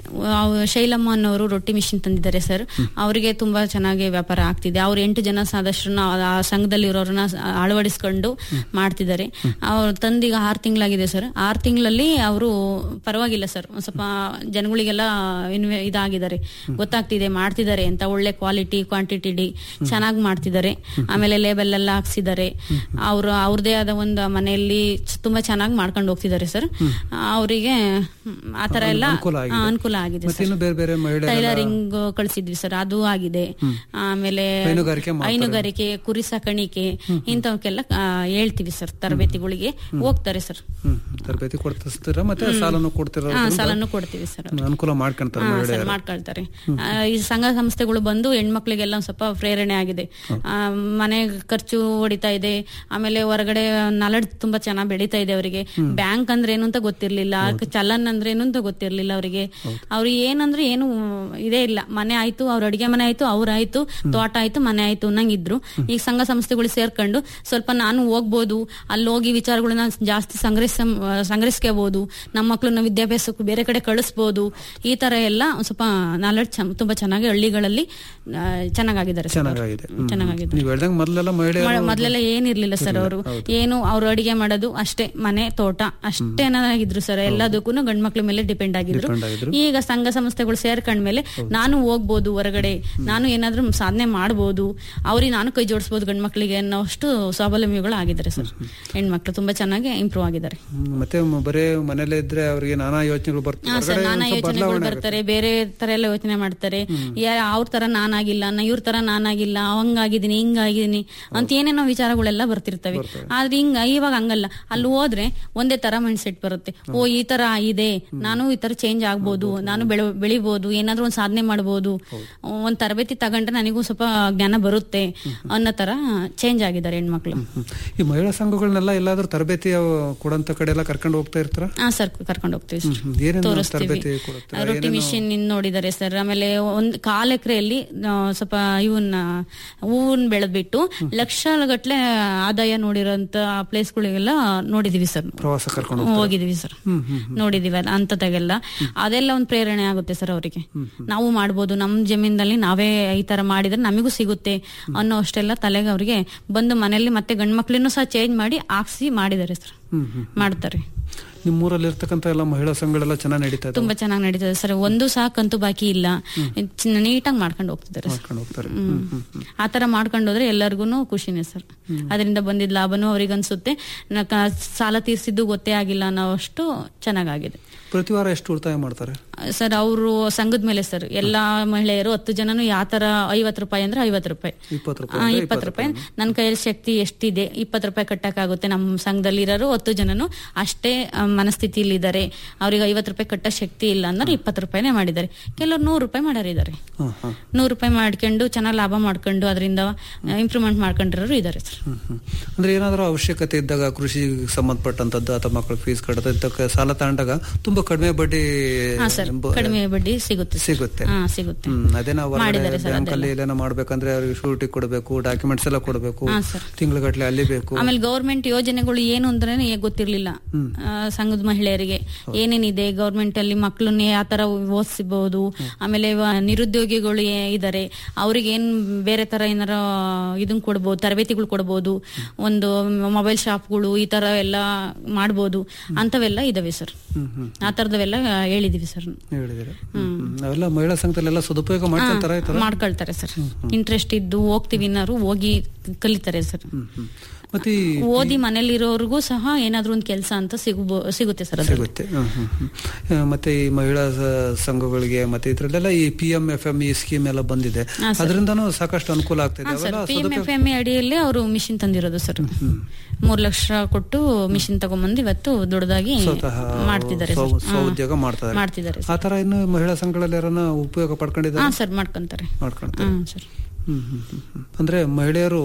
ಅವ್- ಶೈಲಮ್ಮ ಅನ್ನೋರು ರೊಟ್ಟಿ ಮಿಷಿನ್ ತಂದಿದ್ದಾರೆ ಸರ್ ಅವರಿಗೆ ತುಂಬಾ ಚೆನ್ನಾಗಿ ವ್ಯಾಪಾರ ಆಗ್ತಿದೆ ಅವ್ರು ಎಂಟು ಜನ ಸದಸ್ಯರನ್ನ ಆ ಸಂಘದಲ್ಲಿ ಇರೋರನ್ನ ಅಳವಡಿಸ್ಕೊಂಡು ಮಾಡ್ತಿದ್ದಾರೆ ಅವ್ರು ತಂದೀಗ ಆರು ತಿಂಗಳಾಗಿದೆ ಸರ್ ಆರು ತಿಂಗಳಲ್ಲಿ ಅವರು ಪರವಾಗಿಲ್ಲ ಸರ್ ಒಂದ್ ಸ್ವಲ್ಪ ಜನಗಳಿಗೆಲ್ಲ ಇನ್ವೆ ಇದಾಗಿದ್ದಾರೆ ಗೊತ್ತಾಗ್ತಿದೆ ಮಾಡ್ತಿದ್ದಾರೆ ಅಂತ ಒಳ್ಳೆ ಕ್ವಾಲಿಟಿ ಕ್ವಾಂಟಿಟಿ ಚೆನ್ನಾಗಿ ಮಾಡ್ತಿದ್ದಾರೆ ಆಮೇಲೆ ಲೇಬಲ್ ಎಲ್ಲ ಹಾಕ್ಸಿದ್ದಾರೆ ಅವರು ಅವ್ರದೇ ಆದ ಒಂದು ಮನೆಯಲ್ಲಿ ಚ- ತುಂಬಾ ಚೆನ್ನಾಗಿ ಮಾಡ್ಕೊಂಡು ಹೋಗ್ತಿದ್ದಾರೆ ಸರ್ ಅವರಿಗೆ ಆ ತರ ಎಲ್ಲ ಅನುಕೂಲ ಆಗಿದೆ. ಆ, ಅನುಕೂಲ ಆಗಿದೆ ಮತ್ತೆ ಇನ್ನು ಬೇರೆ ಬೇರೆ ಮಹಿಳೆಯರೆಲ್ಲ- ಟೈಲರಿಂಗ್ ಕಳಿಸಿದ್ವಿ ಸರ್ ಅದು ಆಗಿದೆ ಆಮೇಲೆ ಹೈನುಗಾರಿಕೆ ಮಾಡ್ತಾರೆ. ಹೈನುಗಾರಿಕೆ ಕುರಿ ಸಾಕಾಣಿಕೆ ಇಂಥವಕ್ಕೆಲ್ಲ ಆ, ಹೇಳ್ತೀವಿ ಸರ್ ತರಬೇತಿಗಳಿಗೆ ಹೋಗ್ತಾರೆ ಸರ್ ಹ್ಮ್ ತರಬೇತಿ ಕೊಡ್ತಿರ್ತೀರಾ ಮತ್ತೆ ಹ್ಮ್. ಸಾಲನು ಕೊಡ್ತಿರೋ ಹಾ, ಸಾಲನ್ನು ಕೊಡ್ತೀವಿ ಸರ್ ಅನುಕೂಲ ಮಾಡ್ಕೊಂತಾರೆ ಹಾ, ಸರ್ ಮಹಿಳೆಯರು ಮಾಡ್ಕೊಳ್ತಾರೆ ಆ, ಈ ಸಂಘ ಸಂಸ್ಥೆಗಳು ಬಂದು ಹೆಣ್ಮಕ್ಳಿಗೆಲ್ಲ ಒಂದ್ ಸ್ವಲ್ಪ ಪ್ರೇರಣೆ ಆಗಿದೆ ಆ, ಮನೆ ಖರ್ಚು ಹೊಡಿತಾ ಇದೆ ಆಮೇಲೆ ಹೊರಗಡೆ ನಾಲೆಡ್ಜ್ ತುಂಬಾ ಚೆನ್ನಾಗಿ ಬೆಳೀತಾ ಇದೆ ಅವರಿಗೆ ಬ್ಯಾಂಕ್ ಅಂದ್ರೆ ಏನು ಅಂತ ಗೊತ್ತಿರ್ಲಿಲ್ಲ ಚಲನ್ ಅಂದ್ರೆ ಏನು ಅಂತ ಗೊತ್ತಿರ್ಲಿಲ್ಲ ಅವರಿಗೆ ಅವ್ರಿಗೆ ಏನಂದ್ರೆ ಏನು ಇದೇ ಇಲ್ಲ ಮನೆ ಆಯ್ತು ಅವ್ರ ಅಡಿಗೆ ಮನೆ ಆಯ್ತು ಅವ್ರಾಯ್ತು ತೋಟ ಆಯ್ತು ಮನೆ ಆಯ್ತು ಅನ್ನಂಗಿದ್ರು ಈಗ ಸಂಘ ಸಂಸ್ಥೆಗಳು ಸೇರ್ಕೊಂಡು ಸ್ವಲ್ಪ ನಾನು ಹೋಗ್ಬೋದು ಅಲ್ಲಿ ಹೋಗಿ ವಿಚಾರಗಳನ್ನ ಜಾಸ್ತಿ ಸಂಗ್ರಹಿಸ ಸಂಗ್ರಹಿಸ್ಕೋಬಹುದು ನಮ್ಮ ಮಕ್ಕಳನ್ನ ವಿದ್ಯಾಭ್ಯಾಸಕ್ಕೂ ಬೇರೆ ಕಡೆ ಕಳಿಸ್ಬೋದು ಈ ತರ ಎಲ್ಲ ಒಂದ್ ಸ್ವಲ್ಪ ನಾಲೆಡ್ಜ್ ತುಂಬಾ ಚೆನ್ನಾಗಿ ಹಳ್ಳಿಗಳಲ್ಲಿ ಆ, ಚೆನ್ನಾಗಾಗಿದ್ದಾರೆ ಸರ್ ಅವ್ರು. ಚೆನ್ನಾಗಿದೆ ಹ್ಮ್. ಚೆನ್ನಾಗಿದೆ ನೀವ್ ಹೇಳ್ದಂಗ್ ಮೊದಲೆಲ್ಲ ಮಹಿಳೆಯರು ಮ- ಮೊದ್ಲೆಲ್ಲ ಏನಿರ್ಲಿಲ್ಲ ಸರ್ ಅವರು ಏನು ಅವ್ರು ಅಡಿಗೆ ಮಾಡೋದು ಅಷ್ಟೇ ಮನೆ ತೋಟ ಅಷ್ಟೇನಾಗಿದ್ರು ಸರ್ ಎಲ್ಲದಕ್ಕೂ ಗಂಡ್ ಮಕ್ಳ ಮೇಲೆ ಡಿಪೆಂಡ್ ಆಗಿದ್ರು Depend ಆಗಿದ್ರು. ಈಗ ಸಂಘ ಸಂಸ್ಥೆಗಳು ಸೇರ್ಕೊಂಡ್ಮೇಲೆ ನಾನು ಹೋಗ್ಬೋದು ಹೊರಗಡೆ ನಾನು ಏನಾದ್ರೂ ಸಾಧನೆ ಮಾಡ್ಬೋದು ಅವ್ರಿಗೆ ನಾನು ಕೈ ಜೋಡಿಸ್ಬೋದು ಗಂಡ್ ಮಕ್ಳಿಗೆ ಅನ್ನೋಷ್ಟು ಸ್ವಾವಲಂಬಿಗಳು ಆಗಿದ್ದಾರೆ ಸರ್ ಹೆಣ್ಮಕ್ಳು ತುಂಬಾ ಚೆನ್ನಾಗಿ ಇಂಪ್ರೂವ್ ಆಗಿದ್ದಾರೆ ಹ್ಮ್. ಮತ್ತೆ ಮ- ಬರೇ ಮನೇಲೆ ಇದ್ರೆ ಅವ್ರಿಗೆ ನಾನಾ ಯೋಚನೆಗಳು ಬರ್ತವೆ ಹಾ ಸರ್ ಹೊರಗಡೆ ನಾನಾ ಒಂದ್ ಸ್ವಲ್ಪ ಯೋಚನೆಗಳು ಬದಲಾವಣೆ ಬರ್ತಾರೆ ಬೇರೆ ತರ ಎಲ್ಲ ಯೋಚನೆ ಮಾಡ್ತಾರೆ ಯಾ- ಅವ್ರ ತರ ನಾನಾಗಿಲ್ಲ ನಾ ಇವ್ರ ತರ ನಾನಾಗಿಲ್ಲ ಹಂಗಾಗಿದ್ದೀನಿ ಹಿಂಗಾಗಿದ್ದೀನಿ ಅಂತ ಏನೇನೋ ವಿಚಾರಗಳೆಲ್ಲ ಬರ್ತಿರ್ತವೆ ಆದ್ರೆ ಹಿಂಗ ಇವಾಗ ಹಂಗಲ್ಲ ಅಲ್ಲಿ ಹೋದ್ರೆ ಒಂದೇ ತರ ಮೈಂಡ್ ಸೆಟ್ ಬರುತ್ತೆ ಓ ಈ ತರ ಇದೆ ನಾನು ಈ ತರ ಚೇಂಜ್ ಆಗ್ಬೋದು ನಾನು ಬೆಳ ಬೆಳಿಬೋದು ಏನಾದ್ರೂ ಒಂದ್ ಸಾಧನೆ ಮಾಡ್ಬೋದು ಒಂದ್ ತರಬೇತಿ ತಗೊಂಡ್ರೆ ನನಗೂ ಸ್ವಲ್ಪ ಜ್ಞಾನ ಬರುತ್ತೆ ಅನ್ನೋ ತರ ಚೇಂಜ್ ಆಗಿದ್ದಾರೆ ಹೆಣ್ಮಕ್ಳು ಹ್ಮ್. ಈ ಮಹಿಳಾ ಸಂಘಗಳನ್ನೆಲ್ಲ ಎಲ್ಲಾದ್ರೂ ತರಬೇತಿ ಅವು ಕೊಡಂತ ಕಡೆ ಎಲ್ಲ ಕರ್ಕೊಂಡು ಹೋಗ್ತಾ ಇರ್ತಾರ ಹಾ ಸರ್ ಕರ್ಕೊಂಡು ಹೋಗ್ತೀವಿ ಸರ್ ಹ್ಮ್. ಏನೇನು ತೋರಿಸ್ತೀವಿ ತರಬೇತಿ ಕೊಡುತ್ತೀರಾ? ರೊಟ್ಟಿ ಏನೇನು- ಮಿಷಿನ್ ನೋಡಿದ್ದಾರೆ ಸರ್ ಆಮೇಲೆ ಒಂದ್ ಕಾಲ್ ಎಕರೆಯಲ್ಲಿ ಸ್ವಲ್ಪ ಇವನ್ನ ಹೂವನ್ ಬೆಳೆದ್ಬಿಟ್ಟು ಲಕ್ಷ ಗಟ್ಲೆ ಆದಾಯ ನೋಡಿರೋಂತ ಪ್ಲೇಸ್ಗಳಿಗೆಲ್ಲ ನೋಡಿದೀವಿ ಸರ್ ಪ್ರವಾಸ ಕರ್ಕೊಂಡು ಹೋಗ್ತಾರೆ. ಹೋಗಿದೀವಿ ಸರ್ ನೋಡಿದೀವಿ ಅದ್- ಅಂತದಾಗೆಲ್ಲ ಅದೆಲ್ಲ ಒಂದ್ ಪ್ರೇರಣೆ ಆಗುತ್ತೆ ಸರ್ ಅವರಿಗೆ ನಾವು ಮಾಡ್ಬೋದು ನಮ್ ಜಮೀನಲ್ಲಿ ನಾವೇ ಈ ತರ ಮಾಡಿದ್ರೆ ನಮಿಗೂ ಸಿಗುತ್ತೆ ಅನ್ನೋ ಅಷ್ಟೆಲ್ಲ ತಲೆಗೆ ಅವ್ರಿಗೆ ಬಂದು ಮನೆಯಲ್ಲಿ ಮತ್ತೆ ಗಂಡ್ ಮಕ್ಳನ್ನು ಸಹ ಚೇಂಜ್ ಮಾಡಿ ಹಾಕ್ಸಿ ಮಾಡಿದ್ದಾರೆ ಸರ್ ಹ್ಮ್ ಹ್ಮ್ ಮಾಡ್ತಾರೆ ನಿಮ್ಮೂರಲ್ಲಿ ಇರ್ತಕ್ಕಂಥ ಎಲ್ಲ ಮಹಿಳಾ ಸಂಘಗಳೆಲ್ಲ ಚೆನ್ನಾಗಿ ನಡೀತಾ ಇದೆ ತುಂಬಾ ಚೆನ್ನಾಗಿ ನಡೀತದೆ ಸರ್ ಒಂದು ಸಹ ಕಂತು ಬಾಕಿ ಇಲ್ಲ ನೀಟಾಗಿ ಮಾಡ್ಕೊಂಡು ಹೋಗ್ತಿದ್ದಾರೆ ಸರ್ ಮಾಡ್ಕೊಂಡು ಹೋಗ್ತಾರೆ ಹ್ಮ್. ಆ ತರ ಮಾಡ್ಕೊಂಡು ಹೋದ್ರೆ ಎಲ್ಲರಿಗೂ ಖುಷಿನೇ ಸರ್ ಅದರಿಂದ ಬಂದಿದ್ದ ಲಾಭನೂ ಅವ್ರಿಗೆ ಅನ್ಸುತ್ತೆ ನ- ಕ- ಸಾಲ ತೀರ್ಸಿದ್ದು ಗೊತ್ತೇ ಆಗಿಲ್ಲ ಅನ್ನೋಷ್ಟು ಚೆನ್ನಾಗಾಗಿದೆ ಪ್ರತಿ ವಾರ ಎಷ್ಟು ಉಳಿತಾಯ ಮಾಡ್ತಾರೆ ಸರ್ ಅವರು ಸಂಘದ ಮೇಲೆ ಸರ್ ಎಲ್ಲಾ ಮಹಿಳೆಯರು ಹತ್ತು ಜನನು ಯಾವ ತರ ಐವತ್ತು ರೂಪಾಯಿ ಅಂದ್ರೆ ಐವತ್ತು ರೂಪಾಯಿ ಇಪ್ಪತ್ತು ಆ, ರೂಪಾಯಿ ಅಂದ್ರೆ ಇಪ್ಪತ್ತು ರೂಪಾಯಿ ನನ್ನ ಕೈಯಲ್ಲಿ ಶಕ್ತಿ ಎಷ್ಟಿದೆ ಇಪ್ಪತ್ತು ರೂಪಾಯಿ ಕಟ್ಟಕ್ಕಾಗುತ್ತೆ ನಮ್ಮ ಸಂಘದಲ್ಲಿ ಇರೋರು ಹತ್ತು ಜನನು ಅಷ್ಟೇ ಆ, ಮನಸ್ಥಿತಿಯಲ್ಲಿ ಇದ್ದಾರೆ ಅವ್ರಿಗೆ ಐವತ್ತು ರೂಪಾಯಿ ಕಟ್ಟೋ ಶಕ್ತಿ ಇಲ್ಲ ಅಂದ್ರೆ ಇಪ್ಪತ್ತು ರೂಪಾಯಿನೇ ಮಾಡಿದ್ದಾರೆ ಕೆಲವ್ರು ನೂರು ರೂಪಾಯಿ ಮಾಡೋರಿದ್ದಾರೆ ಹ್ಮ್ ಹ್ಮ್ ನೂರು ರೂಪಾಯಿ ಮಾಡ್ಕೊಂಡು ಚೆನ್ನಾಗಿ ಲಾಭ ಮಾಡ್ಕೊಂಡು ಅದರಿಂದ ಇಂಪ್ರೂವ್ಮೆಂಟ್ ಮಾಡ್ಕೊಂಡಿರೋರು ಇದ್ದಾರೆ ಸರ್ ಹ್ಮ್ ಹ್ಮ್. ಅಂದ್ರೆ ಏನಾದ್ರೂ ಅವಶ್ಯಕತೆ ಇದ್ದಾಗ ಕೃಷಿ ಸಂಬಂಧಪಟ್ಟಂತದ್ದು ಅಥವಾ ಮಕ್ಕಳ ಫೀಸ್ ಕಟ್ಟದ ಇದಕ್ಕೆ ಸಾಲ ತಗೊಂಡಾಗ ತುಂಬಾ ಕಡಿಮೆ ಬಡ್ಡಿ ಹಾ ಸರ್ ಎಂಬ- ಕಡಿಮೆ ಬಡ್ಡಿ ಸಿಗುತ್ತೆ ಸಿಗುತ್ತೆ ಹಾ ಸಿಗುತ್ತೆ ಹ್ಮ್ ಅದೇ ನಾವು ಮಾಡಿದ್ದಾರೆ ಸರ್ ಬ್ಯಾಂಕ್ ಅಲ್ಲಿ ಅದೆಲ್ಲ. ಏನೇನೋ ಮಾಡ್ಬೇಕಂದ್ರೆ ಅವ್ರಿಗೆ ಶೂರಿಟಿ ಕೊಡಬೇಕು ಡಾಕ್ಯುಮೆಂಟ್ಸ್ ಎಲ್ಲ ಕೊಡಬೇಕು ಹಾ, ಸರ್. ತಿಂಗಳಗಟ್ಲೆ ಅಲ್ಲಿ ಬೇಕು ಆಮೇಲೆ ಗೌರ್ಮೆಂಟ್ ಯೋಜನೆಗಳು ಏನು ಅಂದ್ರೆ ಗೊತ್ತಿರ್ಲಿಲ್ಲ ಆ, ಸಂಘದ ಮಹಿಳೆಯರಿಗೆ ಏನೇನಿದೆ ಗೌರ್ಮೆಂಟ್ ಅಲ್ಲಿ ಮಕ್ಕಳನ್ನ ಯಾವ ತರ ಓದಿಸಬಹುದು ಆಮೇಲೆ ಇವ- ನಿರುದ್ಯೋಗಿಗಳು ಏ- ಇದಾರೆ ಅವ್ರಿಗೆ ಏನ್ ಬೇರೆ ತರ ಏನಾರ ಇದನ್ ಕೊಡ್ಬೋದು ತರಬೇತಿಗಳು ಕೊಡ್ಬೋದು ಒಂದು ಮೊಬೈಲ್ ಶಾಪ್ಗಳು ಈ ತರ ಎಲ್ಲ ಮಾಡ್ಬೋದು ಅಂತವೆಲ್ಲ ಇದಾವೆ ಸರ್ ಹ್ಮ್ ಹ್ಮ್ ಆ ತರದವೆಲ್ಲ ಹೇಳಿದೀವಿ ಸರ್ ಹೇಳಿದಿರ ಅವೆಲ್ಲ ಮಹಿಳಾ ಸಂಘದಲ್ಲೆಲ್ಲ ಸದುಪಯೋಗ ಮಾಡ್ಕೊಂತಾರ ಈ ತರ ಮಾಡ್ಕೊಳ್ತಾರೆ ಸರ್ ಇಂಟ್ರೆಸ್ಟ್ ಇದ್ದು ಹೋಗ್ತೀವಿ ಅನ್ನೋರು ಹೋಗಿ ಕಲಿತಾರೆ ಸರ್ ಮತ್ತೆ ಈ ಓದಿ ಮನೇಲಿರೋರ್ಗೂ ಸಹ ಏನಾದ್ರೂ ಒಂದು ಕೆಲಸ ಅಂತ ಸಿಗಬೋ ಸಿಗುತ್ತೆ ಸರ್ ಅದ್ರಲ್ಲಿ. ಸಿಗುತ್ತೆ ಹ್ಮ್, ಹ್ಮ್, ಹ್ಮ್. ಆ, ಮತ್ತೆ ಈ ಮಹಿಳಾ ಸ- ಸಂಘಗಳಿಗೆ ಮತ್ತೆ ಇದ್ರಲ್ಲೆಲ್ಲ ಈ P M F M E scheme ಎಲ್ಲ ಬಂದಿದೆ ಹಾ, ಸರ್. ಅದರಿಂದನೂ ಸಾಕಷ್ಟು ಅನುಕೂಲ ಆಗ್ತಿದೆ ಹಾ ಸರ್ ಅವೆಲ್ಲ ಪಿ ಎಂ ಸದುಪಯೋಗ ಎಫ್ ಎಂ ಅಡಿಯಲ್ಲಿ ಅವರು ಮಿಷಿನ್ ತಂದಿರೋದು ಸರ್ ಮೂರ್ ಲಕ್ಷ ಕೊಟ್ಟು ಮಿಷಿನ್ ತಗೊಂಡ್ಬಂದು ಇವತ್ತು ದೊಡ್ಡದಾಗಿ ಸ್ವತಃ ಮಾಡ್ತಿದ್ದಾರೆ ಸ್ವ- ಸರ್. ಸ್ವಉದ್ಯೋಗ ಹಾ. ಮಾಡ್ತಾರೆ ಮಾಡ್ತಿದ್ದಾರೆ ಆ ತರ ಇನ್ನು ಮಹಿಳಾ ಸಂಘಗಳಲ್ಲಿ ಯಾರನ್ನ ಉಪಯೋಗ ಹಾ ಪಡ್ಕೊಂಡಿದ್ದಾರೆ ಸರ್ ಮಾಡ್ಕೊಂತಾರೆ ಮಾಡ್ಕೊಂತಾರೆ ಹ್ಮ್ ಸರ್ ಹ್ಮ್, ಹ್ಮ್, ಹ್ಮ್, ಹ್ಮ್. ಅಂದ್ರೆ ಮಹಿಳೆಯರು ಆ,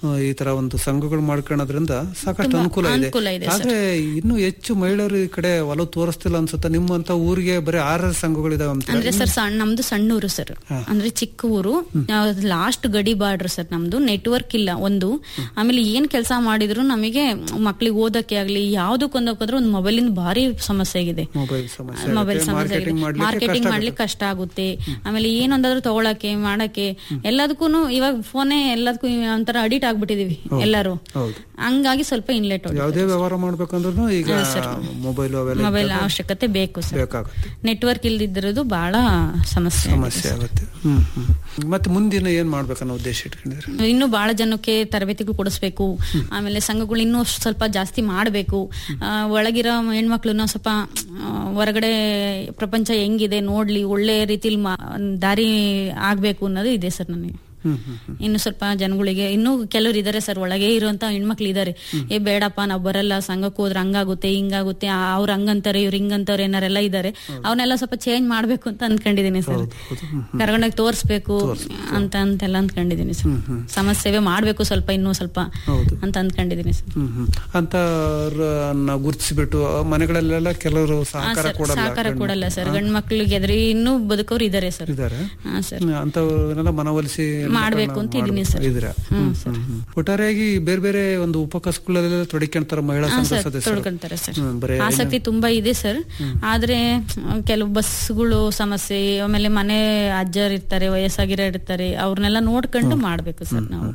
ಆ, ಈ ತರ ಒಂದು ಸಂಘಗಳು ಮಾಡ್ಕೊಳ್ಳೋದ್ರಿಂದ ಸಾಕಷ್ಟು ತುಂಬಾ ಅನುಕೂಲ ಇದೆ ಅನುಕೂಲ ಇದೆ, ಸರ್. ಆದ್ರೆ ಇನ್ನೂ ಹೆಚ್ಚು ಮಹಿಳೆಯರು ಈ ಕಡೆ ಒಲವು ತೋರಿಸ್ತಿಲ್ಲ ಅನ್ಸುತ್ತೆ ನಿಮ್ಮಂತ ಊರಿಗೆ ಬರೀ ಆರ್ ಸಂಘಗಳಿದಾವೆ ಅಂತ ಅಂದ್ರೆ ಸರ್ ಸಣ್ಣ ನಮ್ದು ಸಣ್ಣ ಊರು ಸರ್ ಅಂದ್ರೆ ಚಿಕ್ಕ ಊರು ಲಾಸ್ಟ್ ಗಡಿ ಬಾರ್ಡರ್ ಸರ್ ನಮ್ದು ನೆಟ್ವರ್ಕ್ ಇಲ್ಲ ಒಂದು ಆಮೇಲೆ ಏನ್ ಕೆಲಸ ಮಾಡಿದ್ರು ನಮಗೆ ಮಕ್ಳಿಗೆ ಓದಕ್ಕೆ ಆಗ್ಲಿ ಯಾವ್ದಕ್ಕೊಂದು ಹೋದ್ರೆ ಒಂದು ಮೊಬೈಲ್ ಇಂದ ಭಾರಿ ಸಮಸ್ಯೆ ಆಗಿದೆ ಮೊಬೈಲ್ ಸಮಸ್ಯೆ ಮೊಬೈಲ್ ಆಗುತ್ತೆ, ಸಮಸ್ಯೆ marketing ಮಾಡ್ಲಿಕ್ಕೆ ಮಾರ್ಕೆಟಿಂಗ್ ಕಷ್ಟ ಮಾಡ್ಲಿಕ್ಕೆ ಕಷ್ಟ ಆಗುತ್ತೆ ಆಮೇಲೆ ಏನೊಂದಾದ್ರೂ ತಗೊಳಕ್ಕೆ ಮಾಡಕ್ಕೆ ಎಲ್ಲದಕ್ಕೂ ಇವಾಗ ಫೋನೇ ಎಲ್ಲದಕ್ಕೂ ಒಂಥರ ಅಡಿಟ್ ಆಗ್ಬಿಟ್ಟಿದೀವಿ ಎಲ್ಲರೂ ಹೌದು ಹಂಗಾಗಿ ಸ್ವಲ್ಪ ಇನ್ಲೆಟ್ ಯಾವುದೇ ವ್ಯವಹಾರ ಮಾಡ್ಬೇಕಂದ್ರೂ ಈಗ ಮೊಬೈಲ್ ಅವೆಲ್ಲ ಮೊಬೈಲ್ ಇದ್ದಾಗ ಅವಶ್ಯಕತೆ ಬೇಕು ಸರ್ ಬೇಕಾಗುತ್ತೆ ನೆಟ್ವರ್ಕ್ ಇಲ್ದಿದ್ದಿರೋದು ಬಹಳ ಸಮಸ್ಯೆ ಆಗಿದೆ ಸಮಸ್ಯೆ ಆಗುತ್ತೆ ಹ್ಮ್ ಹ್ಮ್ ಮತ್ತೆ ಮುಂದಿನ ಏನ್ ಮಾಡ್ಬೇಕನ್ನೋ ಉದ್ದೇಶ ಇಟ್ಕೊಂಡಿದ್ರೆ ಇನ್ನು ಬಹಳ ಜನಕ್ಕೆ ತರಬೇತಿಗಳು ಕೊಡಿಸ್ಬೇಕು ಆಮೇಲೆ ಸಂಘಗಳು ಇನ್ನೂ ಸ್ವಲ್ಪ ಜಾಸ್ತಿ ಮಾಡಬೇಕು ಒಳಗಿರೋ ಹೆಣ್ಮಕ್ಳನ್ನ ಸ್ವಲ್ಪ ಆ, ಹೊರಗಡೆ ಪ್ರಪಂಚ ಹೆಂಗಿದೆ ನೋಡ್ಲಿ ಒಳ್ಳೆ ರೀತಿಲಿ ಮಾ- ದಾರಿ ಆಗ್ಬೇಕು ಅನ್ನೋದು ಇದೆ ಸರ್ ನನಗೆ ಹ್ಮ್ ಹ್ಮ್ ಹ್ಮ್. ಇನ್ನು ಸ್ವಲ್ಪ ಜನಗಳಿಗೆ ಇನ್ನೂ ಕೆಲವರು ಇದಾರೆ ಸರ್ ಒಳಗೆ ಇರುವಂತ ಹೆಣ್ಮಕ್ಳು ಇದಾರೆ ಏ ಬೇಡಪ್ಪ ನಾವ್ ಬರಲ್ಲ ಸಂಘಕ್ಕೆ ಹೋದ್ರೆ ಹಂಗಾಗುತ್ತೆ ಹಿಂಗಾಗುತ್ತೆ ಆ- ಅವ್ರು ಹಂಗಂತಾರೆ ಇವ್ರು ಹಿಂಗಂತಾರೆ ಏನಾರೆಲ್ಲ ಇದಾರೆ ಅವನ್ನೆಲ್ಲ ಸ್ವಲ್ಪ ಚೇಂಜ್ ಮಾಡ್ಬೇಕು ಅಂತ ಅನ್ಕೊಂಡಿದೀನಿ ಸರ್ ಕರ್ಕೊಂಡೋಗಿ ತೋರ್ಸ್ಬೇಕು ಅಂತ ಅಂತೆಲ್ಲ ಅನ್ಕೊಂಡಿದೀನಿ ಸರ್ ಸಮಾಜ ಸೇವೆ ಮಾಡ್ಬೇಕು ಸ್ವಲ್ಪ ಇನ್ನೂ ಸ್ವಲ್ಪ ಅಂತ ಅನ್ಕೊಂಡಿದೀನಿ ಸರ್ ಹ್ಮ್ ಹ್ಮ್ ಅಂತವ್ರನ್ನ ಗುರುತಿಸಿಬಿಟ್ಟು ಮನೆಗಳಲ್ಲೆಲ್ಲ ಕೆಲವರು ಹಾ, ಸಹಕಾರ ಸರ್, ಕೊಡಲ್ಲ ಸಹಕಾರ ಗಂಡು- ಕೊಡಲ್ಲ ಸರ್ ಗಂಡ್ ಮಕ್ಳಿಗೆ ಎದ್ರಿ ಇನ್ನೂ ಬದುಕೋರು ಇದಾರೆ ಸರ್ ಇದಾರೆ ಹಾ ಸರ್ ಅಂತವ್ರನ್ನೆಲ್ಲ ಮನವೊಲಿಸಿ ಮಾಡ್ಬೇಕು ಅಂತ ಇದೀನಿ ಸರ್. ಇದ್ರ ಹ್ಮ್, ಒಟ್ಟಾರೆಯಾಗಿ ಬೇರೆ ಬೇರೆ ಒಂದು ಉಪಕಸಗಳೆಲ್ಲ ತೊಡಕೊಂತಾರೆ ಮಹಿಳಾ ಹಾ, ಸಂಘ ಸರ್, ಸದಸ್ಯರು ತೊಡ್ಕೊಂತಾರೆ ಸರ್ ಹ್ಮ್, ಬರೀ ಆಸಕ್ತಿ ತುಂಬಾ ಇದೆ ಸರ್ ಆದ್ರೆ ಮ್, ಕೆಲವು ಬಸ್ಗಳು ಸಮಸ್ಯೆ ಆಮೇಲೆ ಮನೆ ಅಜ್ಜರ್ ಇರ್ತಾರೆ ವಯಸ್ಸಾಗಿರೋ ಇರ್ತಾರೆ ಅವ್ರನ್ನೆಲ್ಲ ನೋಡ್ಕೊಂಡು ಮಾಡ್ಬೇಕು ಸರ್ ನಾವು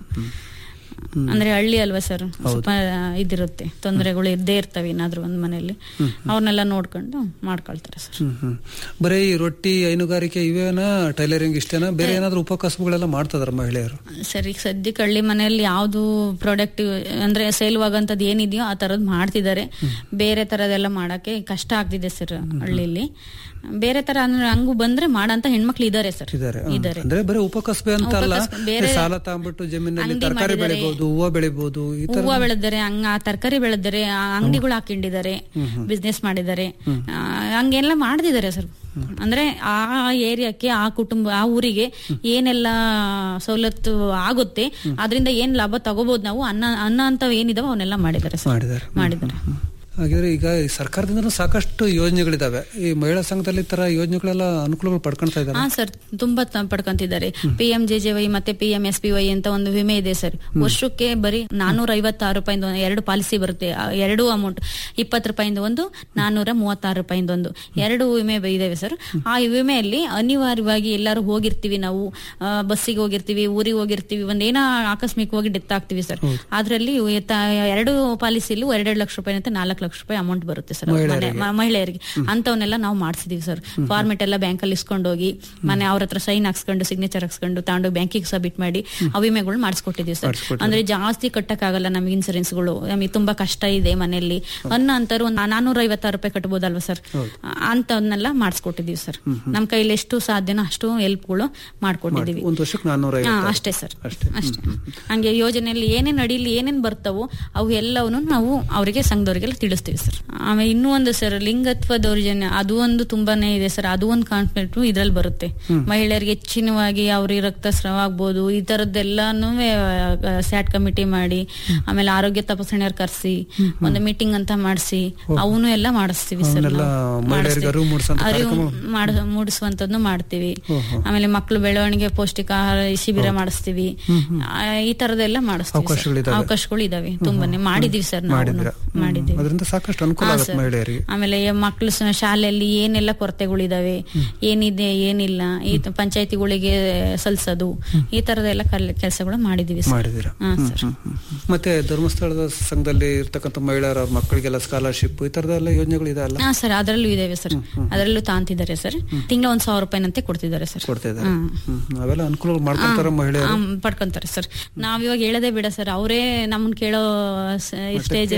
ಅಂದ್ರೆ ಹಳ್ಳಿ ಅಲ್ವಾ ಸರ್ ಸ್ವಲ್ಪ ಇದಿರುತ್ತೆ ತೊಂದರೆಗಳು ಇದ್ದೇ ಇರ್ತವೆ ಏನಾದ್ರೂ ಒಂದ್ ಮನೆಯಲ್ಲಿ ಅವ್ರನ್ನೆಲ್ಲ ನೋಡ್ಕೊಂಡು ಮಾಡ್ಕೊಳ್ತಾರೆ ಸರ್ ಹ್ಮ್ ಹ್ಮ್ ಬರೀ ಈ ರೊಟ್ಟಿ ಹೈನುಗಾರಿಕೆ ಇವೇನ ಟೈಲರಿಂಗ್ ಇಷ್ಟೇನಾ ಬೇರೆ ಏನಾದ್ರು ಉಪಕಸಬುಗಳೆಲ್ಲ ಮಾಡ್ತದಾರ ಮಹಿಳೆಯರು ಸರ್ ಈಗ ಸದ್ಯಕ್ಕೆ ಹಳ್ಳಿ ಮನೆಯಲ್ಲಿ ಯಾವ್ದು ಪ್ರಾಡಕ್ಟ್ ಅಂದ್ರೆ ಸೇಲ್ ಆಗೋಂಥದ್ದು ಏನಿದೆಯೋ ಆ ತರದ್ ಮಾಡ್ತಿದ್ದಾರೆ ಬೇರೆ ತರದೆಲ್ಲ ಮಾಡಕ್ಕೆ ಕಷ್ಟ ಆಗ್ತಿದೆ ಸರ್ ಹಳ್ಳಿಲಿ ಬೇರೆ ತರ ಅಂದ್ರೆ ಹಂಗು ಬಂದ್ರೆ ಮಾಡಂತ ಹೆಣ್ಮಕ್ಳು ಇದಾರೆ ಸರ್ ಇದಾರೆ ಹ್ಮ್. ಇದಾರೆ ಅಂದ್ರೆ ಬರೀ ಉಪಕಸಬೆ ಅಂತ ಅಲ್ಲ ಉಪಕಸಬೆ, ಬೇರೆ ಸಾಲ ತಗೊಂಡ್ಬಿಟ್ಟು ಜಮೀನಲ್ಲಿ ಅಂಗಡಿ ತರಕಾರಿ ಮಾಡಿದ್ದಾರೆ. ಬೆಳಿಬಹುದು ಹೂವು ಬೆಳಿಬಹುದು ಈ ತರ ಹೂವ ಬೆಳೆದರೆ ಹಂಗ ತರಕಾರಿ ಬೆಳೆದರೆ ಅಂಗಡಿಗಳು ಹಾಕೊಂಡಿದ್ದಾರೆ ಬಿಸ್ನೆಸ್ ಮಾಡಿದ್ದಾರೆ ಆ, ಹಂಗೆಲ್ಲ ಮಾಡ್ತಿದ್ದಾರೆ ಸರ್ ಅಂದ್ರೆ ಆ ಏರಿಯಾಕ್ಕೆ ಆ ಕುಟುಂಬ ಆ ಊರಿಗೆ ಏನೆಲ್ಲ ಸವಲತ್ತು ಆಗುತ್ತೆ ಅದರಿಂದ ಏನ್ ಲಾಭ ತಗೋಬಹುದು ನಾವು ಅನ್ನ ಅನ್ನ ಅಂತ ಏನಿದಾವ ಅವನ್ನೆಲ್ಲ ಮಾಡಿದ್ದಾರೆ ಸರ್ ಮಾಡಿದ್ದಾರೆ ಮಾಡಿದ್ದಾರೆ ಹಾಗಿದ್ರೆ ಈಗ ಈ ಸರ್ಕಾರದಿಂದ ಸಾಕಷ್ಟು ಯೋಜನೆಗಳಿದಾವೆ ಈ ಮಹಿಳಾ ಸಂಘದಲ್ಲಿ ಈ ತರ ಯೋಜನೆಗಳೆಲ್ಲ ಅನುಕೂಲಗಳು ಪಡ್ಕೊಳ್ತಾ ಇದ್ದಾರೆ ಹಾ ಸರ್ ತುಂಬಾ ತ- ಪಡ್ಕೊಂತಿದ್ದಾರೆ P M J J Y ಮತ್ತೆ P M S P Y ಅಂತ ಒಂದು ವಿಮೆ ಇದೆ ಸರ್ ವರ್ಷಕ್ಕೆ ಬರೀ ನಾನೂರ ಐವತ್ತಾರು ರೂಪಾಯಿಂದ ಒಂದು ಎರಡು ಪಾಲಿಸಿ ಬರುತ್ತೆ ಆ ಎರಡು ಅಮೌಂಟ್ ಇಪ್ಪತ್ತು ರೂಪಾಯಿಂದ ಒಂದು ನಾನೂರ ಮೂವತ್ತಾರು ರೂಪಾಯಿಂದ ಒಂದು ಎರಡು ವಿಮೆ ಬ- ಇದಾವೆ ಸರ್ ಆ ವಿಮೆಯಲ್ಲಿ ಅನಿವಾರ್ಯವಾಗಿ ಎಲ್ಲರೂ ಹೋಗಿರ್ತೀವಿ ನಾವು ಆ, ಬಸ್ಸಿಗೆ ಹೋಗಿರ್ತೀವಿ ಊರಿಗೆ ಹೋಗಿರ್ತೀವಿ ಒಂದೇನೋ ಆಕಸ್ಮಿಕವಾಗಿ ಡೆತ್ ಆಗ್ತೀವಿ ಸರ್ ಅದ್ರಲ್ಲಿ ತ- ಎರಡು ಪಾಲಿಸಿಲಿ ಎರಡೆರಡು ಲಕ್ಷ ರೂಪಾಯಿ ಅಂತ ನಾಲ್ಕು ಲಕ್ಷ ರೂಪಾಯಿ ಅಮೌಂಟ್ ಬರುತ್ತೆ ಸರ್ ಅವ್ರ ಮನೆ- ಮ- ಮಹಿಳೆಯರಿಗೆ ಅಂತವನ್ನೆಲ್ಲ ನಾವು ಮಾಡಿಸಿದೀವಿ ಸರ್ ಫಾರ್ಮೆಟ್ ಎಲ್ಲ ಬ್ಯಾಂಕ್ ಅಲ್ಲಿ ಇಸ್ಕೊಂಡು ಹೋಗಿ ಮನೆ ಅವ್ರ ಹತ್ರ ಸೈನ್ ಹಾಕ್ಸ್ಕೊಂಡು ಸಿಗ್ನೇಚರ್ ಹಾಕ್ಸ್ಕೊಂಡು ತಗೊಂಡು ಬ್ಯಾಂಕಿಗೆ ಸಬ್ಮಿಟ್ ಮಾಡಿ ಆ ವಿಮೆಗಳು ಮಾಡಿಸ್ಕೊಟ್ಟಿದೀವಿ ಸರ್ ಅಂದ್ರೆ ಜಾಸ್ತಿ ಕಟ್ಟಕ್ಕಾಗಲ್ಲ ನಮ್ಗೆ ಇನ್ಸೂರೆನ್ಸ್ಗಳು ನಮಗೆ ತುಂಬಾ ಕಷ್ಟ ಇದೆ ಮನೆಯಲ್ಲಿ ಅನ್ನ ಅಂತಾರು ಒಂದು ನಾನೂರ ಐವತ್ತಾರು ರೂಪಾಯಿ ಕಟ್ಬೋದಲ್ವಾ ಸರ್ ಅಂತವನ್ನೆಲ್ಲ ಮಾಡಿಸ್ಕೊಟ್ಟಿದೀವಿ ಸರ್ ನಮ್ ಕೈಲಿ ಎಷ್ಟು ಸಾಧ್ಯನೋ ಅಷ್ಟು ಹೆಲ್ಪ್ಗಳು ಮಾಡ್ಕೊಟ್ಟಿದೀವಿ ಒಂದ್ ವರ್ಷಕ್ಕೆ ನಾನ್ನೂರ ಹಾ, ಐವತ್ತು ಅಷ್ಟೇ ಸರ್ ಅಷ್ಟೇ ಹಂಗೆ ಯೋಜನೆಯಲ್ಲಿ ಏನೇನ್ ಅಡಿಲಿ ಏನೇನ್ ಬರ್ತಾವೋ ಅವು ಎಲ್ಲವನ್ನು ನಾವು ಅವರಿಗೆ ಸಂಘದವರಿಗೆಲ್ಲ ತಿಳಿಸ್ತೀವಿ ಸರ್ ಆಮೇಲೆ ಇನ್ನೂ ಒಂದು ಸರ್ ಲಿಂಗತ್ವ ದೌರ್ಜನ್ಯ ಅದು ಒಂದು ತುಂಬಾನೇ ಇದೆ ಸರ್ ಅದು ಒಂದು ಕಾನ್ಫ್ಲಿಕ್ಟ್ ಇದ್ರಲ್ಲಿ ಬರುತ್ತೆ ಮಹಿಳೆಯರಿಗೆ ಹೆಚ್ಚಿನವಾಗಿ ಅವ್ರಿಗೆ ರಕ್ತಸ್ರಾವ ಆಗ್ಬೋದು ಈ ತರದ್ದೆಲ್ಲಾನು ಸ್ಯಾಟ್ ಕಮಿಟಿ ಮಾಡಿ ಆಮೇಲೆ ಆರೋಗ್ಯ ತಪಾಸಣೆಯವ್ರು ಕರ್ಸಿ ಒಂದು ಮೀಟಿಂಗ್ ಅಂತ ಮಾಡಿಸಿ ಅವನು ಎಲ್ಲ ಮಾಡಿಸ್ತೀವಿ ಸರ್ ಅವನ್ನೆಲ್ಲ ಮಹಿಳೆಯರಿಗೆ ಅರಿವು ಮೂಡಿಸುವಂತ ಅರಿವು ಕಾರ್ಯಕ್ರಮ ಮಾಡ ಮೂಡಿಸುವಂತದ್ನು ಮಾಡ್ತೀವಿ ಓಹೋ. ಆಮೇಲೆ ಮಕ್ಕಳು ಬೆಳವಣಿಗೆ ಪೌಷ್ಟಿಕ ಆಹಾರ ಶಿಬಿರ ಮಾಡಿಸ್ತೀವಿ ಆ, ಈ ತರದೆಲ್ಲ ಮಾಡಿಸ್ತೀವಿ ಸರ್. ಅವಕಾಶಗಳಿದಾವೆ. ಅವಕಾಶಗಳು ಇದಾವೆ ತುಂಬಾನೇ ಮಾಡಿದೀವಿ ಸರ್ ನಾವು ಮಾಡಿದ್ರ ಮಾಡಿದ್ದೀವಿ ಅದರಿಂದ ಸಾಕಷ್ಟು ಅನುಕೂಲ ಹಾ, ಆಗುತ್ತೆ ಸರ್. ಮಹಿಳೆಯರಿಗೆ ಆಮೇಲೆ ಮಕ್ಕಳು ಶಾಲೆಯಲ್ಲಿ ಏನೆಲ್ಲ ಕೊರತೆಗಳಿದಾವೆ ಏನಿದೆ ಏನಿಲ್ಲ ಈ ತ- ಪಂಚಾಯತಿಗಳಿಗೆ ಸಲ್ಸೋದು ಈ ತರದೆಲ್ಲ ಕೆಲಸಗಳು ಮಾಡಿದೀವಿ ಸರ್. ಮಾಡಿದೀರ ಹಾ, ಹ್ಮ್, ಸರ್ ಹ್ಮ್, ಹ್ಮ್. ಮತ್ತೆ ಧರ್ಮಸ್ಥಳದ ಸಂಘದಲ್ಲಿ ಇರ್ತಕ್ಕಂಥ ಮಹಿಳೆಯರ ಅವ್ರ ಮಕ್ಕಳಿಗೆಲ್ಲ ಸ್ಕಾಲರ್ಶಿಪ್ ಈ ತರದೆಲ್ಲ ಯೋಜನೆಗಳು ಇದೆ ಅಲ್ಲ ಹಾ ಸರ್ ಅದರಲ್ಲೂ ಇದಾವೆ ಸರ್ ಅದರಲ್ಲೂ ತಾಂತಿದ್ದಾರೆ ಸರ್ ತಿಂಗಳ ಒಂದ್ ಸಾವಿರ ರೂಪಾಯಿನಂತೆ ಕೊಡ್ತಿದ್ದಾರೆ ಸರ್ ಕೊಡ್ತಾ ಇದ್ದಾರೆ ಹ್ಮ್. ಹ್ಮ್, ಅವೆಲ್ಲ ಅನುಕೂಲ ಮಾಡ್ಕೊಂತಾರ ಮಹಿಳೆಯರು ಆಮ್, ಪಡ್ಕೊಂತಾರೆ ಸರ್ ನಾವ್ ಇವಾಗ ಹೇಳದೇ ಬೇಡ ಸರ್ ಅವರೇ ನಮ್ಮನ್ ಕೇಳೋ ಸ್ಟೇಜ್ ಅಲ್ಲಿ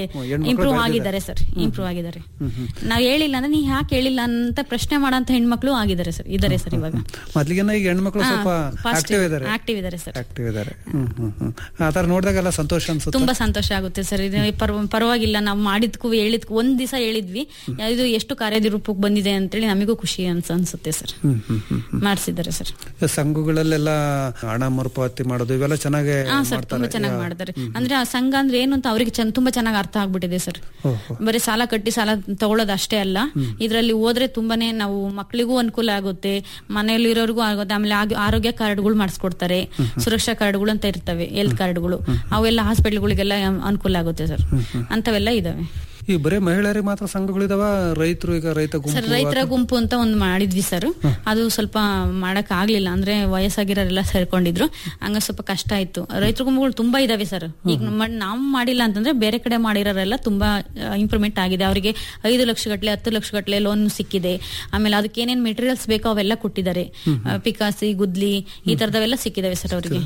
ಹೆಣ್ಮಕ್ಳು ಇಂಪ್ರೂವ್ ಬೆಳ್ದಿದ್ದಾರೆ. ಆಗಿದ್ದಾರೆ ಸರ್ ಇಂಪ್ರೂವ್ ಆಗಿದ್ದಾರೆ ನಾವ್ ಹೇಳಿಲ್ಲ ಅಂದ್ರೆ ನೀ ಯಾಕೆ ಹೇಳಿಲ್ಲ ಅಂತ ಪ್ರಶ್ನೆ ಮಾಡೋಂತ ಹೆಣ್ಮಕ್ಳು ಆಗಿದ್ದಾರೆ ಸರ್ ಇದಾರೆ ಸರ್ ಇವಾಗ ಮೊದ್ಲಿಗೆನ ಈಗ ಹೆಣ್ಮಕ್ಳು ಸ್ವಲ್ಪ ಆಕ್ಟಿವ್ ಇದ್ದಾರೆ ಆಕ್ಟಿವ್ ಇದಾರೆ ಸರ್ ಆಕ್ಟಿವ್ ಇದ್ದಾರೆ ಹ್ಮ್ ಹ್ಮ್ ಹ್ಮ್ ಆ ತರ ನೋಡಿದಾಗೆಲ್ಲ ಸಂತೋಷ ಅನ್ಸುತ್ತೆ ತುಂಬಾ ಸಂತೋಷ ಆಗುತ್ತೆ ಸರ್ ಇದು ಪರ್ವ- ಪರವಾಗಿಲ್ಲ ನಾವು ಮಾಡಿದ್ಕು ಹೇಳಿದ್ಕು ಒಂದ್ ದಿವಸ ಹೇಳಿದ್ವಿ ಇದು ಎಷ್ಟು ಕಾರ್ಯದ ರೂಪಕ್ಕೆ ಬಂದಿದೆ ಅಂತೇಳಿ ನಮಗೂ ಖುಷಿ ಅನ್ಸ ಅನ್ಸುತ್ತೆ ಸರ್ ಹ್ಮ್ ಹ್ಮ್ ಹ್ಮ್ ಹ್ಮ್ ಮಾಡಿಸಿದ್ದಾರೆ ಸರ್ ಈ ಸಂಘಗಳಲ್ಲೆಲ್ಲ ಹಣ ಮರುಪಾವತಿ ಮಾಡೋದು ಇವೆಲ್ಲ ಚೆನ್ನಾಗಿ ಹಾ ಸರ್ ತುಂಬಾ ಚೆನ್ನಾಗಿ ಮಾಡ್ತಾರೆ ಅಂದ್ರೆ ಆ ಸಂಘ ಅಂದ್ರೆ ಏನು ಅಂತ ಅವ್ರಿಗೆ ಚೆನ್ನ- ತುಂಬಾ ಚೆನ್ನಾಗಿ ಅರ್ಥ ಆಗ್ಬಿಟ್ಟಿದೆ ಸರ್ ಬರೀ ಸಾಲ ಕಟ್ಟಿ ಸಾಲ ತಗೊಳ್ಳೋದು ಅಷ್ಟೇ ಅಲ್ಲ ಇದ್ರಲ್ಲಿ ಹೋದ್ರೆ ತುಂಬಾನೇ ನಾವು ಮಕ್ಕಳಿಗೂ ಅನುಕೂಲ ಆಗುತ್ತೆ ಮನೆಯಲ್ಲಿ ಇರೋರ್ಗೂ ಆಗುತ್ತೆ ಆಮೇಲೆ ಆಗ- ಆರೋಗ್ಯ ಕಾರ್ಡ್ಗಳು ಮಾಡಿಸ್ಕೊಡ್ತಾರೆ ಸುರಕ್ಷಾ ಕಾರ್ಡ್ಗಳು ಅಂತ ಇರ್ತವೆ ಹೆಲ್ತ್ ಕಾರ್ಡ್ಗಳು ಅವೆಲ್ಲ ಹಾಸ್ಪಿಟಲ್ಗಳಿಗೆಲ್ಲ ಅನುಕೂಲ ಆಗುತ್ತೆ ಸರ್ ಅಂತವೆಲ್ಲ ಇದಾವೆ ಈ ಬರೀ ಮಹಿಳೆಯರಿಗೆ ಮಾತ್ರ ಸಂಘಗಳಿದಾವ ರೈತರು ಈಗ ರೈತ ಸರ್ ಗುಂಪು ರೈತರ ಗುಂಪು ಅಂತ ಒಂದು ಮಾಡಿದ್ವಿ ಸರ್ ಅದು ಸ್ವಲ್ಪ ಮಾಡಕ್ ಆಗ್ಲಿಲ್ಲ ಅಂದ್ರೆ ವಯಸ್ಸಾಗಿರೋರೆಲ್ಲ ಸೇರ್ಕೊಂಡಿದ್ರು ಹಂಗ ಸ್ವಲ್ಪ ಕಷ್ಟ ಆಯ್ತು ರೈತರ ಗುಂಪುಗಳು ತುಂಬಾ ಇದಾವೆ ಸರ್ ಈಗ ನಮ್ಮ- ನಾವು ಮಾಡಿಲ್ಲ ಅಂತಂದ್ರೆ ಬೇರೆ ಕಡೆ ಮಾಡಿರೋರೆಲ್ಲ ತುಂಬಾ ಇಂಪ್ರೂವ್ಮೆಂಟ್ ಆಗಿದೆ ಅವರಿಗೆ ಐದು ಲಕ್ಷ ಗಟ್ಲೆ ಹತ್ತು ಲಕ್ಷ ಗಟ್ಲೆ ಲೋನ್ ಸಿಕ್ಕಿದೆ ಆಮೇಲೆ ಅದಕ್ಕೆ ಏನೇನ್ ಮೆಟೀರಿಯಲ್ಸ್ ಬೇಕೋ ಅವೆಲ್ಲ ಕೊಟ್ಟಿದ್ದಾರೆ ಆ, ಪಿಕಾಸಿ ಗುದ್ಲಿ ಈ ತರದವೆಲ್ಲ ಸಿಕ್ಕಿದಾವೆ ಸರ್ ಅವರಿಗೆ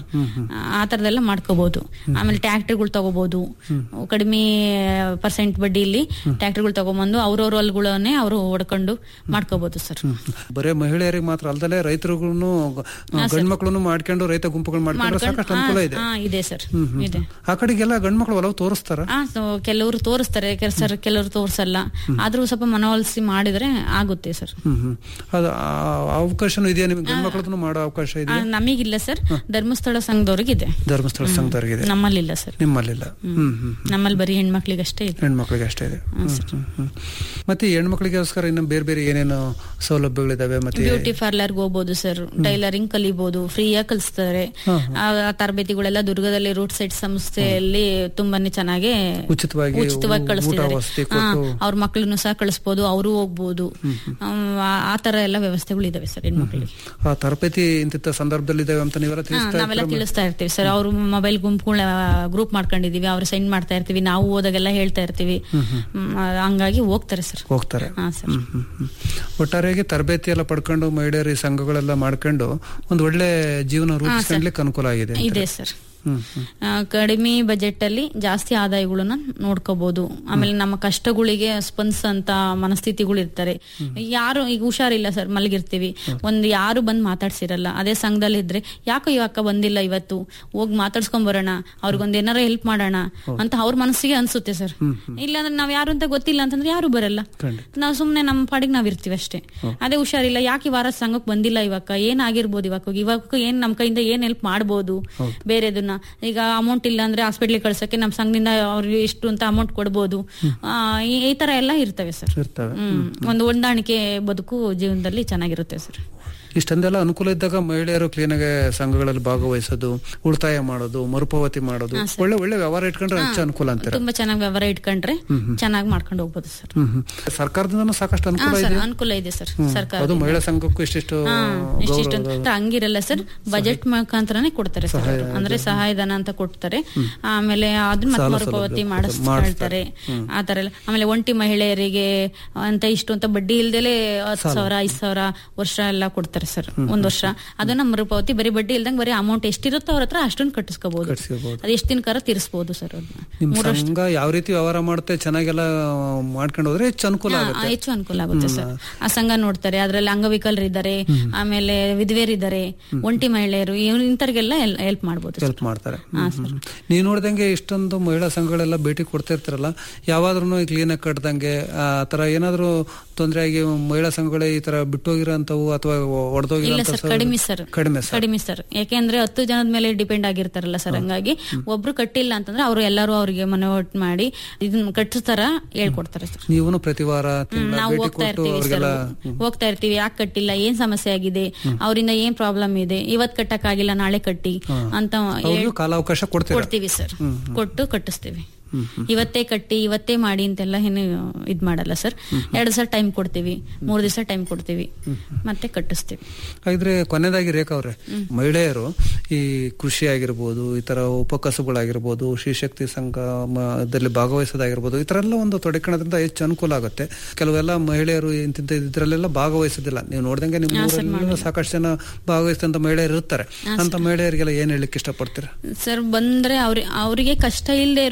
ಆ ತರದೆಲ್ಲ ಮಾಡ್ಕೋಬಹುದು ಆಮೇಲೆ ಟ್ಯಾಕ್ಟರ್ಗಳು ತಗೋಬಹುದು ಕಡಿಮೆ ಪರ್ಸೆಂಟ್ ಬಡ್ಡಿಯಲ್ಲಿ ಟ್ಯಾಕ್ಟರ್ಗಳು ತಗೊಂಬಂದು ಅವ್ರವ್ರ ಹೊಲ್ಗಳನ್ನೇ ಅವರು ಹೊಡ್ಕೊಂಡು ಮಾಡ್ಕೋಬಹುದು ಸರ್ ಬರೀ ಮಹಿಳೆಯರಿಗೆ ಮಾತ್ರ ಅಲ್ದಲೆ ರೈತರುಗಳು ಗಂಡ್ಮಕ್ಳು ಮಾಡ್ಕೊಂಡು ರೈತ ಗುಂಪುಗಳು ಮಾಡ್ಕೊಂಡ್ರೆ ಮಾಡ್ಕೊಂಡು ಸಾಕಷ್ಟು ಅನುಕೂಲ ಇದೆ ಹಾ ಇದೆ ಸರ್ ಹ್ಮ್, ಹ್ಮ್. ಇದೆ ಆ ಕಡೆಗೆಲ್ಲ ಗಂಡ್ಮಕ್ಳು ಒಲವು ತೋರಿಸ್ತಾರ ಆ ಸೊ ಕೆಲವರು ತೋರಿಸ್ತಾರೆ ಕೆಲ- ಸರ್ ಕೆಲವರು ತೋರಿಸಲ್ಲ ಆದ್ರೂ ಸ್ವಲ್ಪ ಮನವೊಲಿಸಿ ಮಾಡಿದ್ರೆ ಆಗುತ್ತೆ ಸರ್ ಹ್ಮ್ ಹ್ಮ್ ಅದು ಆ- ಅವಕಾಶನೂ ಇದೆಯಾ ನಿಮ್ಗೆ ಗಂಡ್ಮಕ್ಳದ್ದು ಮಾಡೋ ಅವಕಾಶ ಆ, ಇದೆಯಾ ನಮಗಿಲ್ಲ ಸರ್ ಧರ್ಮಸ್ಥಳ ಸಂಘದವ್ರಿಗೆ ಇದೆ ಧರ್ಮಸ್ಥಳ ಸಂಘದವ್ರಿಗಿದೆ ನಮ್ಮಲ್ಲಿಲ್ಲ ಸರ್ ನಿಮ್ಮಲ್ಲಿಲ್ಲ ಹ್ಮ್ ಹ್ಮ್ ನಮ್ಮಲ್ಲಿ ಬರೀ ಹೆಣ್ಮಕ್ಳಿಗಷ್ಟೇ ಇದೆ ಹೆಣ್ಮಕ್ಳಿಗೆ ಅಷ್ಟೇ ಇದೆ ಹ್ಮ್, ಹ್ಮ್, ಹ್ಮ್. ಮತ್ತೆ ಈ ಹೆಣ್ಮಕ್ಳಿಗೋಸ್ಕರ ಇನ್ನು ಬೇರೆ ಬೇರೆ ಏನೇನು ಸೌಲಭ್ಯಗಳಿದಾವೆ ಮತ್ತೆ ಬ್ಯೂಟಿ ಪಾರ್ಲರ್ಗೆ ಹೋಗ್ಬೋದು ಸರ್ ಟೈಲರಿಂಗ್ ಕಲಿಬಹುದು ಫ್ರೀಯಾಗಿ ಕಲಿಸ್ತಾರೆ ಆ ಆ ತರಬೇತಿಗಳೆಲ್ಲ ದುರ್ಗದಲ್ಲಿ ರೂಟ್ ಸೈಡ್ ಸಂಸ್ಥೆಯಲ್ಲಿ ತುಂಬಾನೇ ಚೆನ್ನಾಗಿ ಉಚಿತವಾಗಿ ಉಚಿತವಾಗಿ ಊಟ ಕಳಿಸ್ತಿದ್ದಾರೆ ವಸತಿ ಹಾ, ಕೊಟ್ಟು ಅವ್ರ ಮಕ್ಕಳನ್ನು ಸಹ ಕಳಿಸ್ಬೋದು ಅವರು ಹೋಗ್ಬೋದು ಹ್ಮ್, ಆ- ಆ ತರ ಎಲ್ಲ ವ್ಯವಸ್ಥೆಗಳು ಇದಾವೆ ಸರ್ ಹೆಣ್ಮಕ್ಳಿಗೆ ಆ ತರಬೇತಿ ಇಂತಿಂತ ಸಂದರ್ಭದಲ್ಲಿ ಇದಾವೆ ಅಂತ ನೀವೆಲ್ಲ ಹಾ, ತಿಳಿಸ್ತಾ ನಾವೆಲ್ಲ ಇರ್ತೀರಾ? ತಿಳಿಸ್ತಾ ಇರ್ತೀವಿ ಸರ್ ಅವ್ರ ಮೊಬೈಲ್ ಗುಂಪುಗಳ ಗ್ರೂಪ್ ಮಾಡ್ಕೊಂಡಿದೀವಿ ಅವ್ರು ಸೆಂಡ್ ಮಾಡ್ತಾ ಇರ್ತೀವಿ ನಾವು ಓದಾಗೆಲ್ಲ ಹೇಳ್ತಾ ಇರ್ತೀವಿ ಹ್ಮ್, ಹ್ಮ್. ಹ್ಮ್, ಹಂಗಾಗಿ ಹೋಗ್ತಾರೆ ಸರ್ ಹೋಗ್ತಾರೆ ಹಾ ಸರ್ ಹ್ಮ್, ಹ್ಮ್, ಹ್ಮ್. ಒಟ್ಟಾರೆಯಾಗಿ ತರಬೇತಿ ಎಲ್ಲ ಪಡ್ಕೊಂಡು ಮಹಿಳೆಯರು ಈ ಸಂಘಗಳೆಲ್ಲ ಮಾಡ್ಕೊಂಡು ಒಂದು ಒಳ್ಳೆ ಜೀವನ ರೂಪಿಸ್ಕೊಂಡ್ಲಿಕ್ಕೆ ಅನುಕೂಲ ಆಗಿದೆ ಅಂತ. ಇದೆ ಸರ್ ಹ್ಮ್ ಹ್ಮ್ ಆ, ಕಡಿಮೆ ಬಜೆಟ್ ಅಲ್ಲಿ ಜಾಸ್ತಿ ಆದಾಯಗಳನ್ನ ನೋಡ್ಕೋಬಹುದು ಆಮೇಲೆ ನಮ್ಮ ಕಷ್ಟಗಳಿಗೆ ಸ್ಪಂದಿಸಂತ ಮನಸ್ಥಿತಿಗಳು ಇರ್ತಾರೆ ಯಾರು ಈಗ ಹುಷಾರಿಲ್ಲ ಸರ್ ಮಲಗಿರ್ತೀವಿ ಒಂದು ಯಾರು ಬಂದ್ ಮಾತಾಡ್ಸಿರಲ್ಲ ಅದೇ ಸಂಘದಲ್ಲಿ ಇದ್ರೆ ಯಾಕೋ ಈ ಅಕ್ಕ ಬಂದಿಲ್ಲ ಇವತ್ತು ಹೋಗಿ ಮಾತಾಡ್ಸ್ಕೊಂಡ್ ಬರೋಣ ಅವ್ರಿಗೊಂದ್ ಏನಾರ ಹೆಲ್ಪ್ ಮಾಡೋಣ ಅಂತ ಅವ್ರ ಮನಸ್ಸಿಗೆ ಅನ್ಸುತ್ತೆ ಸರ್ ಇಲ್ಲಾಂದ್ರೆ ನಾವ್ ಯಾರು ಅಂತ ಗೊತ್ತಿಲ್ಲ ಅಂತಂದ್ರೆ ಯಾರು ಬರಲ್ಲ ನಾವು ಸುಮ್ನೆ ನಮ್ಮ ಪಾಡಿಗೆ ನಾವ್ ಇರ್ತೀವಿ ಅಷ್ಟೇ ಅದೇ ಹುಷಾರಿಲ್ಲ ಯಾಕೆ ಈ ವಾರ ಸಂಘಕ್ಕೆ ಬಂದಿಲ್ಲ ಇವಾಗ ಏನ್ ಆಗಿರ್ಬೋದು ಇವಾಗ ಇವಾಗ ಏನ್ ನಮ್ ಕೈಯಿಂದ ಏನ್ ಹೆಲ್ಪ್ ಮಾಡ್ಬೋದು ಬೇರೆದನ್ನ ಈಗ ಅಮೌಂಟ್ ಇಲ್ಲ ಅಂದ್ರೆ ಹಾಸ್ಪಿಟ್ಲಿಗೆ ಕಳ್ಸಕ್ಕೆ ನಮ್ ಸಂಘದಿಂದ ಅವ್ರಿಗೆ ಇಷ್ಟು ಅಂತ ಅಮೌಂಟ್ ಕೊಡ್ಬೋದು ಆ, ಈ- ಈ ತರ ಎಲ್ಲ ಇರ್ತವೆ ಸರ್ ಇರ್ತವೆ ಹ್ಮ್ ಒಂದು ಹೊಂದಾಣಿಕೆ ಬದುಕು ಜೀವನದಲ್ಲಿ ಚೆನ್ನಾಗಿರುತ್ತೆ ಸರ್ ಇಷ್ಟೊಂದೆಲ್ಲ ಅನುಕೂಲ ಇದ್ದಾಗ ಮಹಿಳೆಯರು ಕ್ಲೀನಾಗಿ ಸಂಘಗಳಲ್ಲಿ ಭಾಗವಹಿಸೋದು ಉಳಿತಾಯ ಮಾಡೋದು ಮರುಪಾವತಿ ಮಾಡೋದು ಹಾ, ಸರ್. ಒಳ್ಳೆ ಒಳ್ಳೆ ವ್ಯವಹಾರ ಇಟ್ಕೊಂಡ್ರೆ ಹೆಚ್ಚು ಅನುಕೂಲ ಅಂತಾರೆ ತುಂಬಾ ಚೆನ್ನಾಗಿ ವ್ಯವಹಾರ ಇಟ್ಕೊಂಡ್ರೆ ಚೆನ್ನಾಗಿ ಮಾಡ್ಕೊಂಡು ಹೋಗ್ಬೋದು ಸರ್ ಹ್ಮ್ ಹ್ಮ್. ಸರ್ಕಾರದಿಂದನೂ ಸಾಕಷ್ಟು ಹಾ ಅನುಕೂಲ ಸರ್ ಇದೆ ಅನುಕೂಲ ಇದೆ ಸರ್ ಹ್ಮ್. ಸರ್ಕಾರ ಅದು ಮಹಿಳಾ ಸಂಘಕ್ಕೂ ಇಷ್ಟಿಷ್ಟು ಹಾ, ಇಷ್ಟಿಷ್ಟು ಗೌರವ- ಅಂತ ಹಂಗಿರಲ್ಲ ಸರ್ ಬಜೆಟ್ ಮುಖಾಂತರನೇ ಕೊಡ್ತಾರೆ ಸರ್ ಅವ್ರು. ಅಂದ್ರೆ ಸಹಾಯಧನ ಅಂತ ಕೊಡ್ತಾರೆ ಆಮೇಲೆ ಅದನ್ನ ಮತ್ತೆ ಸಾಲ ಮರುಪಾವತಿ ಸೌಲಭ್ಯ ಮಾಡಿಸ್ಕೊಳ್ತಾರೆ ಆ ತರ ಎಲ್ಲ ಆಮೇಲೆ ಒಂಟಿ ಮಹಿಳೆಯರಿಗೆ ಅಂತ ಇಷ್ಟು ಅಂತ ಬಡ್ಡಿ ಇಲ್ದಲೆ ಹತ್ತು ಸಾವಿರ ಐದ್ ಸಾವಿರ ವರ್ಷ ಎಲ್ಲ ಕೊಡ್ತಾರೆ ಸರ್ ಒಂದ್ ವರ್ಷ ಅದನ್ನ ಮರುಪಾವತಿ ಬರೀ ಬಡ್ಡಿ ಇಲ್ದಂಗ್ ಬರೀ ಅಮೌಂಟ್ ಎಷ್ಟಿರುತ್ತೋ ಅವ್ರ ಹತ್ರ ಅಷ್ಟೊಂದು ಕಟ್ಟಿಸ್ಕೋಬಹುದು ಕಟ್ಸ್ಕೊಬೋದು. ಅದ್ ಎಷ್ಟ್ ದಿನಕಾರ ತೀರಿಸಬಹುದು ಸರ್ ಅದನ್ನ ನಿಮ್ ಮೂರು ವರ್ಷ ಸಂಘ ಯಾವ ರೀತಿ ವ್ಯವಹಾರ ಮಾಡುತ್ತೆ ಚೆನ್ನಾಗೆಲ್ಲ ಮಾಡ್ಕೊಂಡು ಹೋದ್ರೆ ಹೆಚ್ಚು ಅನುಕೂಲ ಹಾ, ಆಗುತ್ತೆ ಹೆಚ್ಚು ಅನುಕೂಲ ಆಗುತ್ತೆ ಸರ್ ಆ ಸಂಘ ನೋಡ್ತಾರೆ ಅದ್ರಲ್ಲಿ ಅಂಗವಿಕಲರಿದ್ದಾರೆ ಆಮೇಲೆ ವಿಧವೆಯರಿದ್ದಾರೆ ಒಂಟಿ ಮಹಿಳೆಯರು ಇವ್ರು ಇಂಥವ್ರಿಗೆಲ್ಲ ಹೆಲ್ಪ್ ಮಾಡ್ಬೋದು ಸರ್. ಹೆಲ್ಪ್ ಮಾಡ್ತಾರೆ ಹಾ, ಹ್ಮ್. ನೀವು ನೋಡ್ದಂಗೆ ಇಷ್ಟೊಂದು ಮಹಿಳಾ ಸಂಘಗಳೆಲ್ಲ ಭೇಟಿ ಕೊಡ್ತಾ ಇರ್ತಾರಲ್ಲ ಯಾವಾದ್ರೂ ಕ್ಲೀನ್ ಆಗಿ ಕಟ್ದಂಗೆ ಆ ತರ ಏನಾದ್ರು ತೊಂದರೆ ಆಗಿ ಮಹಿಳಾ ಸಂಘಗಳೇ ಈ ತರ ಬಿಟ್ಟೋಗಿರೋಂಥವು ಅಥವಾ ಇಲ್ಲ ಒಡೆದೋಗಿರೋಂಥ ಸರ್ ಕಡಿಮೆ ಸರ್ ಕಡಿಮೆ ಸರ್ ಕಡಿಮೆ ಸರ್ ಯಾಕೆಂದ್ರೆ ಹತ್ತು ಜನದ ಮೇಲೆ ಡಿಪೆಂಡ್ ಆಗಿರ್ತಾರಲ್ಲ ಸರ್ ಹಂಗಾಗಿ ಒಬ್ರು ಕಟ್ಟಿಲ್ಲ ಅಂತಂದ್ರೆ ಅವರು ಎಲ್ಲರೂ ಅವ್ರಿಗೆ ಮನವೊಟ್ಟು ಮಾಡಿ ಇದನ್ನ ಕಟ್ಟಿಸ್ತಾರ ಹೇಳ್ಕೊಡ್ತಾರೆ ಸರ್ ನೀವು ಪ್ರತಿ ವಾರ ಹ್ಮ್, ತಿಂಗಳ ನಾವು ಭೇಟಿ ಹೋಗ್ತಾ ಕೊಟ್ಟು ಇರ್ತೀವಿ ಸರ್ ಅವ್ರಿಗೆಲ್ಲ ಹೋಗ್ತಾ ಇರ್ತೀವಿ ಯಾಕೆ ಕಟ್ಟಿಲ್ಲ ಏನ್ ಸಮಸ್ಯೆ ಆಗಿದೆ ಅವರಿಂದ ಏನ್ ಪ್ರಾಬ್ಲಮ್ ಇದೆ ಇವತ್ ಕಟ್ಟಕ್ ಆಗಿಲ್ಲ ನಾಳೆ ಕಟ್ಟಿ ಅಂತ ಅವ್ರಿಗೂ ಹೇಳ್- ಕಾಲಾವಕಾಶ ಕೊಡ್ತೀರಾ ಕೊಡ್ತೀವಿ ಸರ್ ಕೊಟ್ಟು ಕಟ್ಟಿಸ್ತೀವಿ ಇವತ್ತೇ ಕಟ್ಟಿ ಇವತ್ತೇ ಮಾಡಿ ಅಂತೆಲ್ಲ ಏನು ಇದ್ ಮಾಡಲ್ಲ ಸರ್ ಎರಡು ದಿವಸ ಟೈಮ್ ಕೊಡ್ತೀವಿ ಮೂರ್ ದಿವಸ ಟೈಮ್ ಕೊಡ್ತೀವಿ ಮತ್ತೆ ಕಟ್ಟಿಸ್ತೀವಿ ಹಾಗಿದ್ರೆ ಕೊನೆಯದಾಗಿ ರೇಖಾ ಅವ್ರೆ ಮಹಿಳೆಯರು ಈ ಕೃಷಿ ಆಗಿರ್ಬೋದು ಈ ತರ ಉಪಕಸುಗಳಾಗಿರ್ಬೋದು ಶ್ರೀಶಕ್ತಿ ಸಂಘದಲ್ಲಿ ಭಾಗವಹಿಸೋದಾಗಿರ್ಬೋದು ಈ ತರ ಎಲ್ಲ ಒಂದು ತೊಡಕಣದಿಂದ ಹೆಚ್ಚು ಅನುಕೂಲ ಆಗುತ್ತೆ ಕೆಲವೆಲ್ಲ ಮಹಿಳೆಯರು ಇಂತಿಂತ ಇದ್ರಲ್ಲೆಲ್ಲ ಭಾಗವಹಿಸೋದಿಲ್ಲ ನೀವು ನೋಡ್ದಂಗೆ ನಿಮ್ಮ ಊರಲ್ಲೆಲ್ಲ ಸಾಕಷ್ಟು ಜನ ಭಾಗವಹಿಸಿದಂತ ಮಹಿಳೆಯರು ಇರ್ತಾರೆ ಅಂತ ಮಹಿಳೆಯರಿಗೆಲ್ಲ ಏನ್ ಹೇಳಲಿಕ್ಕೆ ಇಷ್ಟಪಡ್ತೀರಾ ಸರ್ ಬಂದ್ರೆ ಅವ್ರಿ ಅವರಿಗೆ ಕಷ್ಟ ಇಲ್ಲದೆ ಇರೋರು ಆತರ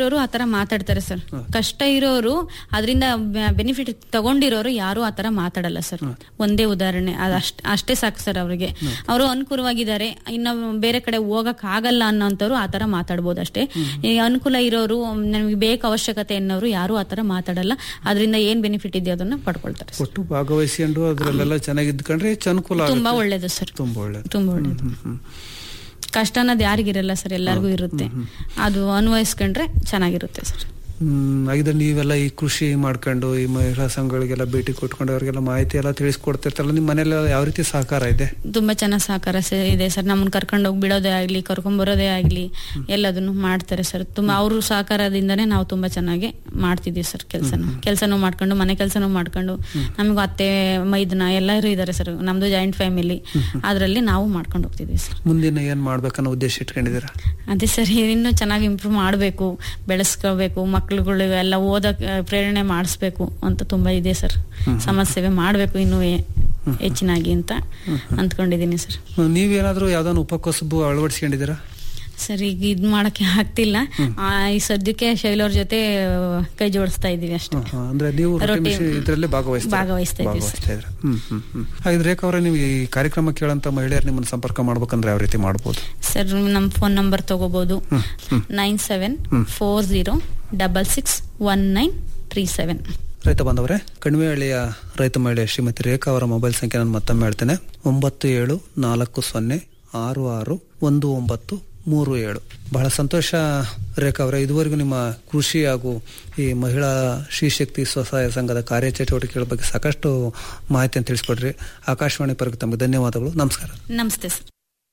ಮಾತಾಡ್ತಾರೆ ಸರ್ ಕಷ್ಟ ಇರೋರು ಅದರಿಂದ ಬೆನಿಫಿಟ್ ತಗೊಂಡಿರೋರು ಯಾರು ಆತರ ಮಾತಾಡಲ್ಲ ಸರ್ ಒಂದೇ ಉದಾಹರಣೆ ಅದ್ ಅಷ್ಟ್- ಅಷ್ಟೇ ಸಾಕು ಸರ್ ಅವ್ರಿಗೆ ಅವರು ಅನುಕೂಲವಾಗಿದ್ದಾರೆ ಇನ್ನು ಬೇರೆ ಕಡೆ ಹೋಗಕ್ ಆಗಲ್ಲ ಅನ್ನೋಂಥವ್ರು ಆತರ ಮಾತಾಡ್ಬೋದು ಅಷ್ಟೇ ಈ ಅನುಕೂಲ ಇರೋರು ನಮಗೆ ಬೇಕು ಅವಶ್ಯಕತೆ ಅನ್ನೋರು ಯಾರು ಆತರ ಮಾತಾಡಲ್ಲ ಅದರಿಂದ ಏನ್ ಬೆನಿಫಿಟ್ ಇದೆಯೋ ಅದನ್ನ ಪಡ್ಕೊಳ್ತಾರೆ ಒಟ್ಟು ಭಾಗವಹಿಸಿಕೊಂಡು ಅದ್ರಲ್ಲೆಲ್ಲ ಚೆನ್ನಾಗಿ ಇದ್ಕೊಂಡ್ರೆ ಹೆಚ್ಚು ಅನುಕೂಲ ಆಗುತ್ತೆ. ತುಂಬಾ ಒಳ್ಳೇದು ಸರ್ ತುಂಬಾ ಒಳ್ಳೇದು ತುಂಬಾ ಒಳ್ಳೇದು ಕಷ್ಟ ಅನ್ನೋದು ಯಾರಿಗಿರಲ್ಲ ಸರ್ ಎಲ್ಲರಿಗೂ ಇರುತ್ತೆ ಅದು ಅನ್ವಯಿಸ್ಕೊಂಡ್ರೆ ಚೆನ್ನಾಗಿರುತ್ತೆ ಸರ್ ಹ್ಮ್ ಹಾಗಿದ್ರೆ ನೀವೆಲ್ಲ ಈ ಕೃಷಿ ಮಾಡ್ಕೊಂಡು ಈ ಮಹಿಳಾ ಸಂಘಗಳಿಗೆಲ್ಲ ಭೇಟಿ ಕೊಟ್ಕೊಂಡು ಅವ್ರಿಗೆಲ್ಲ ಮಾಹಿತಿ ಎಲ್ಲ ತಿಳಿಸ್ಕೊಡ್ತಿರ್ತಾರಲ್ಲ ನಿಮ್ಮ ಮನೇಲಿ ಯಾವ ರೀತಿ ಸಹಕಾರ ಇದೆ ತುಂಬಾ ಚೆನ್ನಾಗಿ ಸಹಕಾರ ಸ- ಇದೆ ಸರ್ ನಮ್ಮನ್ನ ಕರ್ಕೊಂಡು ಹೋಗಿ ಬಿಡೋದೇ ಆಗ್ಲಿ ಕರ್ಕೊಂಡ್ ಬರೋದೇ ಆಗ್ಲಿ ಎಲ್ಲದನ್ನು ಮಾಡ್ತಾರೆ ಸರ್ ತುಂಬಾ ಅವ್ರ ಸಹಕಾರದಿಂದನೇ ನಾವು ತುಂಬಾ ಚೆನ್ನಾಗಿ ಮಾಡ್ತಿದೀವಿ ಸರ್ ಕೆಲಸನ ಕೆಲಸನೂ ಮಾಡ್ಕೊಂಡು ಮನೆ ಕೆಲಸನೂ ಮಾಡ್ಕೊಂಡು ನಮಗೂ ಅತ್ತೆ ಮೈದನ ಎಲ್ಲರೂ ಇದಾರೆ ಸರ್ ನಮ್ದು ಜಾಯಿಂಟ್ ಫ್ಯಾಮಿಲಿ ಅದ್ರಲ್ಲಿ ನಾವು ಮಾಡ್ಕೊಂಡು ಹೋಗ್ತಿದೀವಿ ಸರ್ ಮುಂದಿನ ಏನ್ ಮಾಡ್ಬೇಕನ್ನೋ ಉದ್ದೇಶ ಇಟ್ಕೊಂಡಿದ್ದೀರಾ ಅದೇ ಸರ್ ಇನ್ನೂ ಚೆನ್ನಾಗಿ ಇಂಪ್ರೂವ್ ಮಾಡಬೇಕು ಬೆಳೆಸ್ಕೋಬೇಕು ಮಕ್ಳುಗಳು ಎಲ್ಲ ಓದಕ್ ಆ, ಪ್ರೇರಣೆ ಮಾಡಿಸ್ಬೇಕು ಅಂತ ತುಂಬಾ ಇದೆ ಸರ್ ಸಮಾಜ ಸೇವೆ ಮಾಡಬೇಕು ಇನ್ನೂ ಹೆ- ಹೆಚ್ಚಿನಾಗಿ ಅಂತ ಅಂದ್ಕೊಂಡಿದ್ದೀನಿ ಸರ್ ನೀವೇನಾದ್ರೂ ಯಾವ್ದಾನ ಉಪಕಸಬು ಅಳವಡಿಸ್ಕೊಂಡಿದ್ದೀರಾ ಸರ್ ಈಗ ಇದ್ ಮಾಡಕ್ಕೆ ಆಗ್ತಿಲ್ಲ ಆ, ಈ ಸದ್ಯಕ್ಕೆ ಶೈಲವ್ರ ಜೊತೆ ಆ, ಕೈ ಜೋಡಿಸ್ತಾ ಇದೀವಿ ಅಷ್ಟೇ ಹಾ, ಅಂದ್ರೆ ನೀವು ರೊಟ್ಟಿ ರೊಟ್ಟಿ ಮಿಷನ್ ಇದ್ರಲ್ಲೇ ಭಾಗವಹಿಸ್ತಾ ಭಾಗವಹಿಸ್ತಾ ಇದ್ದೀವಿ ಸರ್. ಭಾಗವಹಿಸ್ತಾ ಇದ್ರ ಹ್ಮ್ ಹ್ಮ್ ಹ್ಮ್ ಹಾಗಿದ್ರೆ ರೇಖಾ ಅವರೇ ನೀವು ಈ ಕಾರ್ಯಕ್ರಮ ಕೇಳಂತ ಮಹಿಳೆಯರು ನಿಮ್ಮನ್ನ ಸಂಪರ್ಕ ಮಾಡ್ಬೇಕಂದ್ರೆ ಯಾವ ರೀತಿ ಮಾಡ್ಬೋದು ಸರ್ ನಮ್ಮ ಫೋನ್ ನಂಬರ್ ತಗೋಬಹುದು nine seven four zero double six one nine three seven ರೈತ ಬಾಂಧವರೇ ಕಣಿವೆಹಳ್ಳಿಯ ರೈತ ಮಹಿಳೆ ಶ್ರೀಮತಿ ರೇಖಾ ಅವರ ಮೊಬೈಲ್ ಸಂಖ್ಯೆ ನಾನು ಮತ್ತೊಮ್ಮೆ ಹೇಳ್ತೇನೆ ಒಂಬತ್ತು ಏಳು ನಾಲ್ಕು ಸೊನ್ನೆ ಆರು ಆರು ಒಂದು ಒಂಬತ್ತು ಮೂರು ಏಳು ಬಹಳ ಸಂತೋಷ ರೇಖಾ ಅವರೇ ಇದುವರೆಗೂ ನಿಮ್ಮ ಕೃಷಿ ಹಾಗೂ ಈ ಮಹಿಳಾ ಶ್ರೀಶಕ್ತಿ ಸ್ವಸಹಾಯ ಸಂಘದ ಕಾರ್ಯಚಟುವಟಿಕೆಗಳ ಬಗ್ಗೆ ಸಾಕಷ್ಟು ಮಾಹಿತಿಯನ್ನು ತಿಳಿಸ್ಕೊಡ್ರಿ ಆಕಾಶವಾಣಿ ಪರಕ್ಕೆ ತಮಗೆ ಧನ್ಯವಾದಗಳು ನಮಸ್ಕಾರ ನಮಸ್ತೆ ಸರ್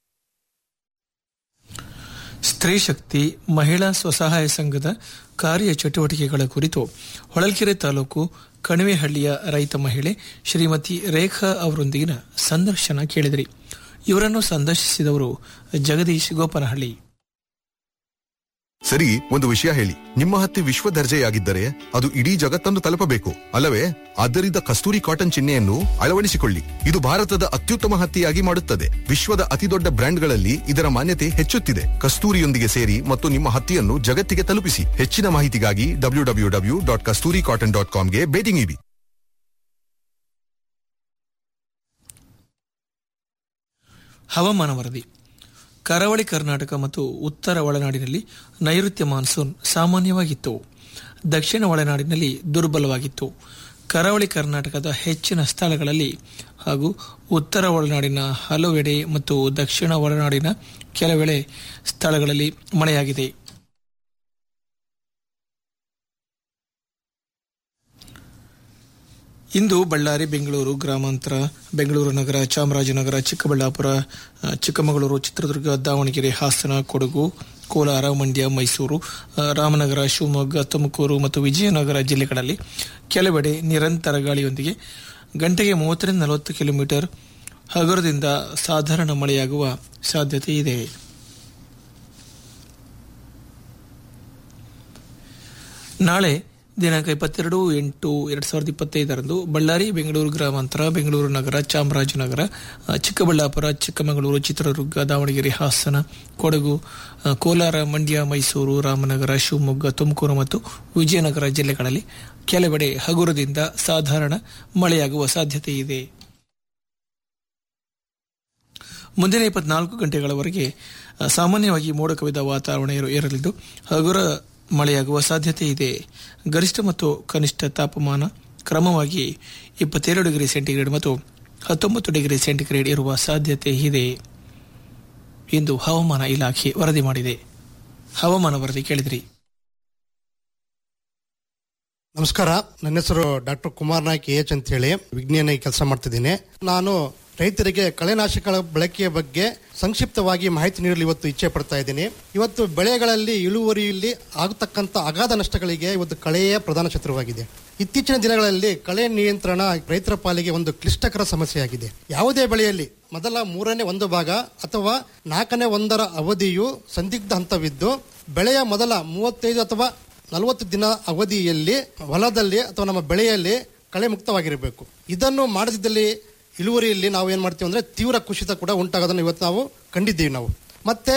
ಸ್ತ್ರೀ ಶಕ್ತಿ ಮಹಿಳಾ ಸ್ವಸಹಾಯ ಸಂಘದ ಕಾರ್ಯ ಚಟುವಟಿಕೆಗಳ ಕುರಿತು ಹೊಳಲ್ಕೆರೆ ತಾಲೂಕು ಕಣಿವೆಹಳ್ಳಿಯ ರೈತ ಮಹಿಳೆ ಶ್ರೀಮತಿ ರೇಖಾ ಅವರೊಂದಿಗಿನ ಸಂದರ್ಶನ ಕೇಳಿದಿರಿ ಇವರನ್ನು ಸಂದರ್ಶಿಸಿದವರು ಜಗದೀಶ್ ಗೋಪನಹಳ್ಳಿ ಸರಿ ಒಂದು ವಿಷಯ ಹೇಳಿ ನಿಮ್ಮ ಹತ್ತಿ ವಿಶ್ವ ದರ್ಜೆಯಾಗಿದ್ದರೆ ಅದು ಇಡೀ ಜಗತ್ತನ್ನು ತಲುಪಬೇಕು ಅಲ್ಲವೇ ಆದ್ದರಿಂದ ಕಸ್ತೂರಿ ಕಾಟನ್ ಚಿಹ್ನೆಯನ್ನು ಅಳವಡಿಸಿಕೊಳ್ಳಿ ಇದು ಭಾರತದ ಅತ್ಯುತ್ತಮ ಹತ್ತಿಯಾಗಿ ಮಾಡುತ್ತದೆ ವಿಶ್ವದ ಅತಿದೊಡ್ಡ ಬ್ರ್ಯಾಂಡ್ಗಳಲ್ಲಿ ಇದರ ಮಾನ್ಯತೆ ಹೆಚ್ಚುತ್ತಿದೆ ಕಸ್ತೂರಿಯೊಂದಿಗೆ ಸೇರಿ ಮತ್ತು ನಿಮ್ಮ ಹತ್ತಿಯನ್ನು ಜಗತ್ತಿಗೆ ತಲುಪಿಸಿ ಹೆಚ್ಚಿನ ಮಾಹಿತಿಗಾಗಿ W W W dot Kasturi cotton dot ಕಾಮ್ಗೆ ಭೇಟಿ ನೀಡಿ ಹವಾಮಾನ ವರದಿ ಕರಾವಳಿ ಕರ್ನಾಟಕ ಮತ್ತು ಉತ್ತರ ಒಳನಾಡಿನಲ್ಲಿ ನೈಋತ್ಯ ಮಾನ್ಸೂನ್ ಸಾಮಾನ್ಯವಾಗಿತ್ತು ದಕ್ಷಿಣ ಒಳನಾಡಿನಲ್ಲಿ ದುರ್ಬಲವಾಗಿತ್ತು ಕರಾವಳಿ ಕರ್ನಾಟಕದ ಹೆಚ್ಚಿನ ಸ್ಥಳಗಳಲ್ಲಿ ಹಾಗೂ ಉತ್ತರ ಒಳನಾಡಿನ ಹಲವೆಡೆ ಮತ್ತು ದಕ್ಷಿಣ ಒಳನಾಡಿನ ಕೆಲವೆಡೆ ಸ್ಥಳಗಳಲ್ಲಿ ಮಳೆಯಾಗಿದೆ ಇಂದು ಬಳ್ಳಾರಿ ಬೆಂಗಳೂರು ಗ್ರಾಮಾಂತರ ಬೆಂಗಳೂರು ನಗರ ಚಾಮರಾಜನಗರ ಚಿಕ್ಕಬಳ್ಳಾಪುರ ಆ, ಚಿಕ್ಕಮಗಳೂರು ಚಿತ್ರದುರ್ಗ ದಾವಣಗೆರೆ ಹಾಸನ ಕೊಡಗು ಕೋಲಾರ ಮಂಡ್ಯ ಮೈಸೂರು ಆ, ರಾಮನಗರ ಶಿವಮೊಗ್ಗ ತುಮಕೂರು ಮತ್ತು ವಿಜಯನಗರ ಜಿಲ್ಲೆಗಳಲ್ಲಿ ಕೆಲವೆಡೆ ನಿರಂತರ ಗಾಳಿಯೊಂದಿಗೆ ಗಂಟೆಗೆ ಮೂವತ್ತರಿಂದ ನಲವತ್ತು ಕಿಲೋಮೀಟರ್ ಹಗುರದಿಂದ ಸಾಧಾರಣ ಮಳೆಯಾಗುವ ಸಾಧ್ಯತೆ ಇದೆ ನಾಳೆ ದಿನಾಂಕ ಇಪ್ಪತ್ತೆರಡು ಎಂಟು ಎರಡ್ ಸಾವಿರದ ಇಪ್ಪತ್ತೈದರಂದು ಬಳ್ಳಾರಿ ಬೆಂಗಳೂರು ಗ್ರಾಮಾಂತರ ಬೆಂಗಳೂರು ನಗರ ಚಾಮರಾಜನಗರ ಆ, ಚಿಕ್ಕಬಳ್ಳಾಪುರ ಚಿಕ್ಕಮಗಳೂರು ಚಿತ್ರದುರ್ಗ ದಾವಣಗೆರೆ ಹಾಸನ ಕೊಡಗು ಆ, ಕೋಲಾರ ಮಂಡ್ಯ ಮೈಸೂರು ರಾಮನಗರ ಶಿವಮೊಗ್ಗ ತುಮಕೂರು ಮತ್ತು ವಿಜಯನಗರ ಜಿಲ್ಲೆಗಳಲ್ಲಿ ಕೆಲವೆಡೆ ಹಗುರದಿಂದ ಸಾಧಾರಣ ಮಳೆಯಾಗುವ ಸಾಧ್ಯತೆ ಇದೆ ಮುಂದಿನ ಇಪ್ಪತ್ನಾಲ್ಕು ಗಂಟೆಗಳವರೆಗೆ ಆ, ಸಾಮಾನ್ಯವಾಗಿ ಮೋಡ ಕವಿದ ವಾತಾವರಣ ಇರು- ಇರಲಿದ್ದು ಹಗುರ ಮಳೆಯಾಗುವ ಸಾಧ್ಯತೆ ಇದೆ ಗರಿಷ್ಠ ಮತ್ತು ಕನಿಷ್ಠ ತಾಪಮಾನ ಕ್ರಮವಾಗಿ ಇಪ್ಪತ್ತೆರಡು ಡಿಗ್ರಿ ಸೆಂಟಿಗ್ರೇಡ್ ಮತ್ತು ಹತ್ತೊಂಬತ್ತು ಡಿಗ್ರಿ ಸೆಂಟಿಗ್ರೇಡ್ ಇರುವ ಸಾಧ್ಯತೆ ಇದೆ ಎಂದು ಹವಾಮಾನ ಇಲಾಖೆ ವರದಿ ಮಾಡಿದೆ ಹವಾಮಾನ ವರದಿ ಕೇಳಿದ್ರಿ ನಮಸ್ಕಾರ ನನ್ನ ಹೆಸರು ಡಾಕ್ಟರ್ ಕುಮಾರ್ ನಾಯ್ಕ ಎಚ್ ಅಂತ ಹೇಳಿ ವಿಜ್ಞಾನಿ ಕೆಲಸ ಮಾಡ್ತಿದ್ದೀನಿ ನಾನು ರೈತರಿಗೆ ಕಳೆನಾಶಕಗಳ ಬಳಕೆಯ ಬಗ್ಗೆ ಸಂಕ್ಷಿಪ್ತವಾಗಿ ಮಾಹಿತಿ ನೀಡಲು ಇವತ್ತು ಇಚ್ಛೆ ಪಡ್ತಾ ಇದ್ದೀನಿ ಇವತ್ತು ಬೆಳೆಗಳಲ್ಲಿ ಇಳುವರಿಯಲ್ಲಿ ಆಗತಕ್ಕಂಥ ಅಗಾಧ ನಷ್ಟಗಳಿಗೆ ಇವತ್ತು ಕಳೆಯೇ ಪ್ರಧಾನ ಶತ್ರುವಾಗಿದೆ ಇತ್ತೀಚಿನ ದಿನಗಳಲ್ಲಿ ಕಳೆ ನಿಯಂತ್ರಣ ರೈತರ ಪಾಲಿಗೆ ಒಂದು ಕ್ಲಿಷ್ಟಕರ ಸಮಸ್ಯೆಯಾಗಿದೆ ಯಾವುದೇ ಬೆಳೆಯಲ್ಲಿ ಮೊದಲ ಮೂರನೇ ಒಂದು ಭಾಗ ಅಥವಾ ನಾಲ್ಕನೇ ಒಂದರ ಅವಧಿಯು ಸಂದಿಗ್ಧ ಹಂತವಿದ್ದು ಬೆಳೆಯ ಮೊದಲ ಮೂವತ್ತೈದು ಅಥವಾ ನಲವತ್ತು ದಿನ ಅವಧಿಯಲ್ಲಿ ಹೊಲದಲ್ಲಿ ಅಥವಾ ನಮ್ಮ ಬೆಳೆಯಲ್ಲಿ ಕಳೆ ಮುಕ್ತವಾಗಿರಬೇಕು ಇದನ್ನು ಮಾಡದಿದ್ದಲ್ಲಿ ಇಳುವರಿಯಲ್ಲಿ ನಾವು ಏನು ಮಾಡ್ತೀವಿ ಅಂದರೆ ತೀವ್ರ ಕುಸಿತ ಕೂಡ ಉಂಟಾಗೋದನ್ನು ಇವತ್ತು ನಾವು ಕಂಡಿದ್ದೀವಿ ನಾವು ಮತ್ತೆ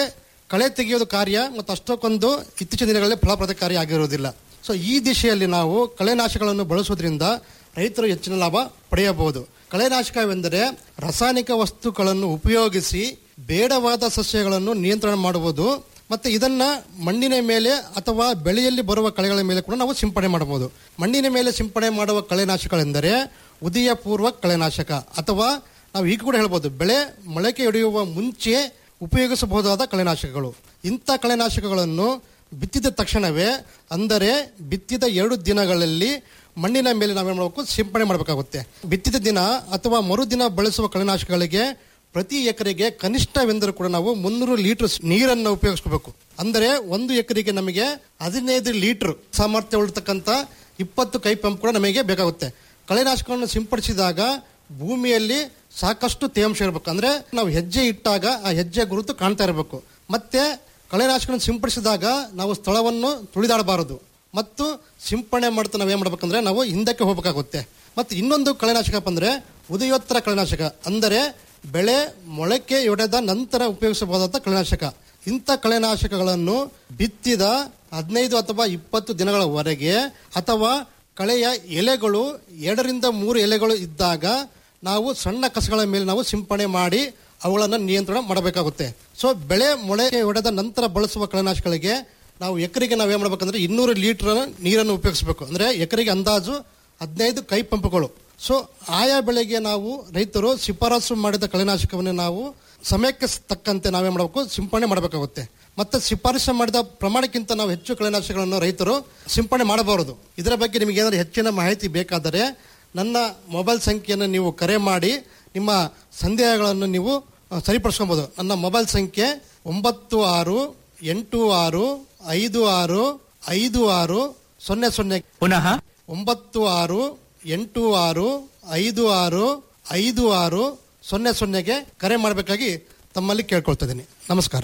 ಕಳೆ ತೆಗೆಯೋದು ಕಾರ್ಯ ಮತ್ತು ಅಷ್ಟಕ್ಕೊಂದು ಇತ್ತೀಚಿನ ದಿನಗಳಲ್ಲಿ ಫಲಪ್ರದಕಾರಿ ಆಗಿರುವುದಿಲ್ಲ ಸೊ ಈ ದಿಶೆಯಲ್ಲಿ ನಾವು ಕಳೆನಾಶಕಗಳನ್ನು ಬಳಸೋದ್ರಿಂದ ರೈತರು ಹೆಚ್ಚಿನ ಲಾಭ ಪಡೆಯಬಹುದು ಕಳೆನಾಶಕವೆಂದರೆ ರಾಸಾಯನಿಕ ವಸ್ತುಗಳನ್ನು ಉಪಯೋಗಿಸಿ ಬೇಡವಾದ ಸಸ್ಯಗಳನ್ನು ನಿಯಂತ್ರಣ ಮಾಡುವುದು ಮತ್ತೆ ಇದನ್ನ ಮಣ್ಣಿನ ಮೇಲೆ ಅಥವಾ ಬೆಳೆಯಲ್ಲಿ ಬರುವ ಕಳೆಗಳ ಮೇಲೆ ಕೂಡ ನಾವು ಸಿಂಪಡಣೆ ಮಾಡಬಹುದು ಮಣ್ಣಿನ ಮೇಲೆ ಸಿಂಪಡಣೆ ಮಾಡುವ ಕಳೆನಾಶಕಗಳೆಂದರೆ ಉದಯ ಪೂರ್ವ ಕಳೆನಾಶಕ ಅಥವಾ ನಾವು ಈಗ ಕೂಡ ಹೇಳ್ಬೋದು ಬೆಳೆ ಮೊಳಕೆ ಹೊಡೆಯುವ ಮುಂಚೆ ಉಪಯೋಗಿಸಬಹುದಾದ ಕಳೆನಾಶಕಗಳು ಇಂಥ ಕಳೆನಾಶಕಗಳನ್ನು ಬಿತ್ತಿದ ತಕ್ಷಣವೇ ಅಂದರೆ ಬಿತ್ತಿದ ಎರಡು ದಿನಗಳಲ್ಲಿ ಮಣ್ಣಿನ ಮೇಲೆ ನಾವೇನು ಮಾಡಬೇಕು ಸಿಂಪಡಣೆ ಮಾಡಬೇಕಾಗುತ್ತೆ ಬಿತ್ತಿದ ದಿನ ಅಥವಾ ಮರುದಿನ ಬಳಸುವ ಕಳೆನಾಶಕಗಳಿಗೆ ಪ್ರತಿ ಎಕರೆಗೆ ಕನಿಷ್ಠವೆಂದರೂ ಕೂಡ ನಾವು ಮುನ್ನೂರು ಲೀಟರ್ ನೀರನ್ನು ಉಪಯೋಗಿಸ್ಕೋಬೇಕು ಅಂದರೆ ಒಂದು ಎಕರೆಗೆ ನಮಗೆ ಹದಿನೈದು ಲೀಟರ್ ಸಾಮರ್ಥ್ಯ ಉಳ್ತಕ್ಕಂಥ ಇಪ್ಪತ್ತು ಕೈ ಪಂಪ್ ಕೂಡ ನಮಗೆ ಬೇಕಾಗುತ್ತೆ ಕಳೆನಾಶಕವನ್ನು ಸಿಂಪಡಿಸಿದಾಗ ಭೂಮಿಯಲ್ಲಿ ಸಾಕಷ್ಟು ತೇವಾಂಶ ಇರಬೇಕು ಅಂದ್ರೆ ನಾವು ಹೆಜ್ಜೆ ಇಟ್ಟಾಗ ಆ ಹೆಜ್ಜೆ ಗುರುತು ಕಾಣ್ತಾ ಇರಬೇಕು ಮತ್ತೆ ಕಳೆನಾಶಕವನ್ನು ಸಿಂಪಡಿಸಿದಾಗ ನಾವು ಸ್ಥಳವನ್ನು ತುಳಿದಾಡಬಾರದು ಮತ್ತು ಸಿಂಪಡಣೆ ಮಾಡ್ತಾ ನಾವೇನ್ ಮಾಡ್ಬೇಕಂದ್ರೆ ನಾವು ಹಿಂದಕ್ಕೆ ಹೋಗಬೇಕಾಗುತ್ತೆ ಮತ್ತು ಇನ್ನೊಂದು ಕಳೆನಾಶಕ ಅಂದ್ರೆ ಉದಯೋತ್ತರ ಕಳೆನಾಶಕ ಅಂದರೆ ಬೆಳೆ ಮೊಳಕೆ ಒಡೆದ ನಂತರ ಉಪಯೋಗಿಸಬಹುದಾದ ಕಳೆನಾಶಕ ಇಂಥ ಕಳೆನಾಶಕಗಳನ್ನು ಬಿತ್ತಿದ ಹದಿನೈದು ಅಥವಾ ಇಪ್ಪತ್ತು ದಿನಗಳವರೆಗೆ ಅಥವಾ ಕಳೆಯ ಎಲೆಗಳು ಎರಡರಿಂದ ಮೂರು ಎಲೆಗಳು ಇದ್ದಾಗ ನಾವು ಸಣ್ಣ ಕಸಗಳ ಮೇಲೆ ನಾವು ಸಿಂಪಡಣೆ ಮಾಡಿ ಅವುಗಳನ್ನು ನಿಯಂತ್ರಣ ಮಾಡಬೇಕಾಗುತ್ತೆ ಸೊ ಬೆಳೆ ಮೊಳಕೆ ಒಡೆದ ನಂತರ ಬಳಸುವ ಕಳೆನಾಶಕಗಳಿಗೆ ನಾವು ಎಕರೆಗೆ ನಾವು ಏನು ಮಾಡ್ಬೇಕಂದ್ರೆ ಇನ್ನೂರು ಲೀಟರ್ ನೀರನ್ನು ಉಪಯೋಗಿಸಬೇಕು ಅಂದ್ರೆ ಎಕರೆಗೆ ಅಂದಾಜು ಹದಿನೈದು ಕೈ ಪಂಪ್ಗಳು ಸೊ ಆಯಾ ಬೆಳೆಗೆ ನಾವು ರೈತರು ಶಿಫಾರಸು ಮಾಡಿದ ಕಳೆನಾಶಕವನ್ನು ನಾವು ಸಮಯಕ್ಕೆ ತಕ್ಕಂತೆ ನಾವೇ ಮಾಡಬೇಕು ಸಿಂಪಡಣೆ ಮಾಡಬೇಕಾಗುತ್ತೆ ಮತ್ತೆ ಶಿಫಾರಸು ಮಾಡಿದ ಪ್ರಮಾಣಕ್ಕಿಂತ ನಾವು ಹೆಚ್ಚು ಕಳೆನಾಶಕಗಳನ್ನು ರೈತರು ಸಿಂಪಡಣೆ ಮಾಡಬಾರದು ಇದರ ಬಗ್ಗೆ ನಿಮಗೆ ಏನಾದರೂ ಹೆಚ್ಚಿನ ಮಾಹಿತಿ ಬೇಕಾದರೆ ನನ್ನ ಮೊಬೈಲ್ ಸಂಖ್ಯೆಯನ್ನು ನೀವು ಕರೆ ಮಾಡಿ ನಿಮ್ಮ ಸಂದೇಹಗಳನ್ನು ನೀವು ಅಹ್, ಸರಿಪಡಿಸ್ಕೊಬೋದು ನನ್ನ ಮೊಬೈಲ್ ಸಂಖ್ಯೆ ಒಂಬತ್ತು ಆರು ಎಂಟು ಆರು ಐದು ಆರು ಐದು ಆರು ಸೊನ್ನೆ ಸೊನ್ನೆ ಪುನಃ ಒಂಬತ್ತು ಆರು ಎಂಟು ಆರು ಐದು ಆರು ಐದು ಆರು ಸೊನ್ನೆ ಸೊನ್ನೆಗೆ ಕರೆ ಮಾಡಬೇಕಾಗಿ ತಮ್ಮಲ್ಲಿ ಕೇಳ್ಕೊಳ್ತಾ ಇದ್ದೀನಿ ನಮಸ್ಕಾರ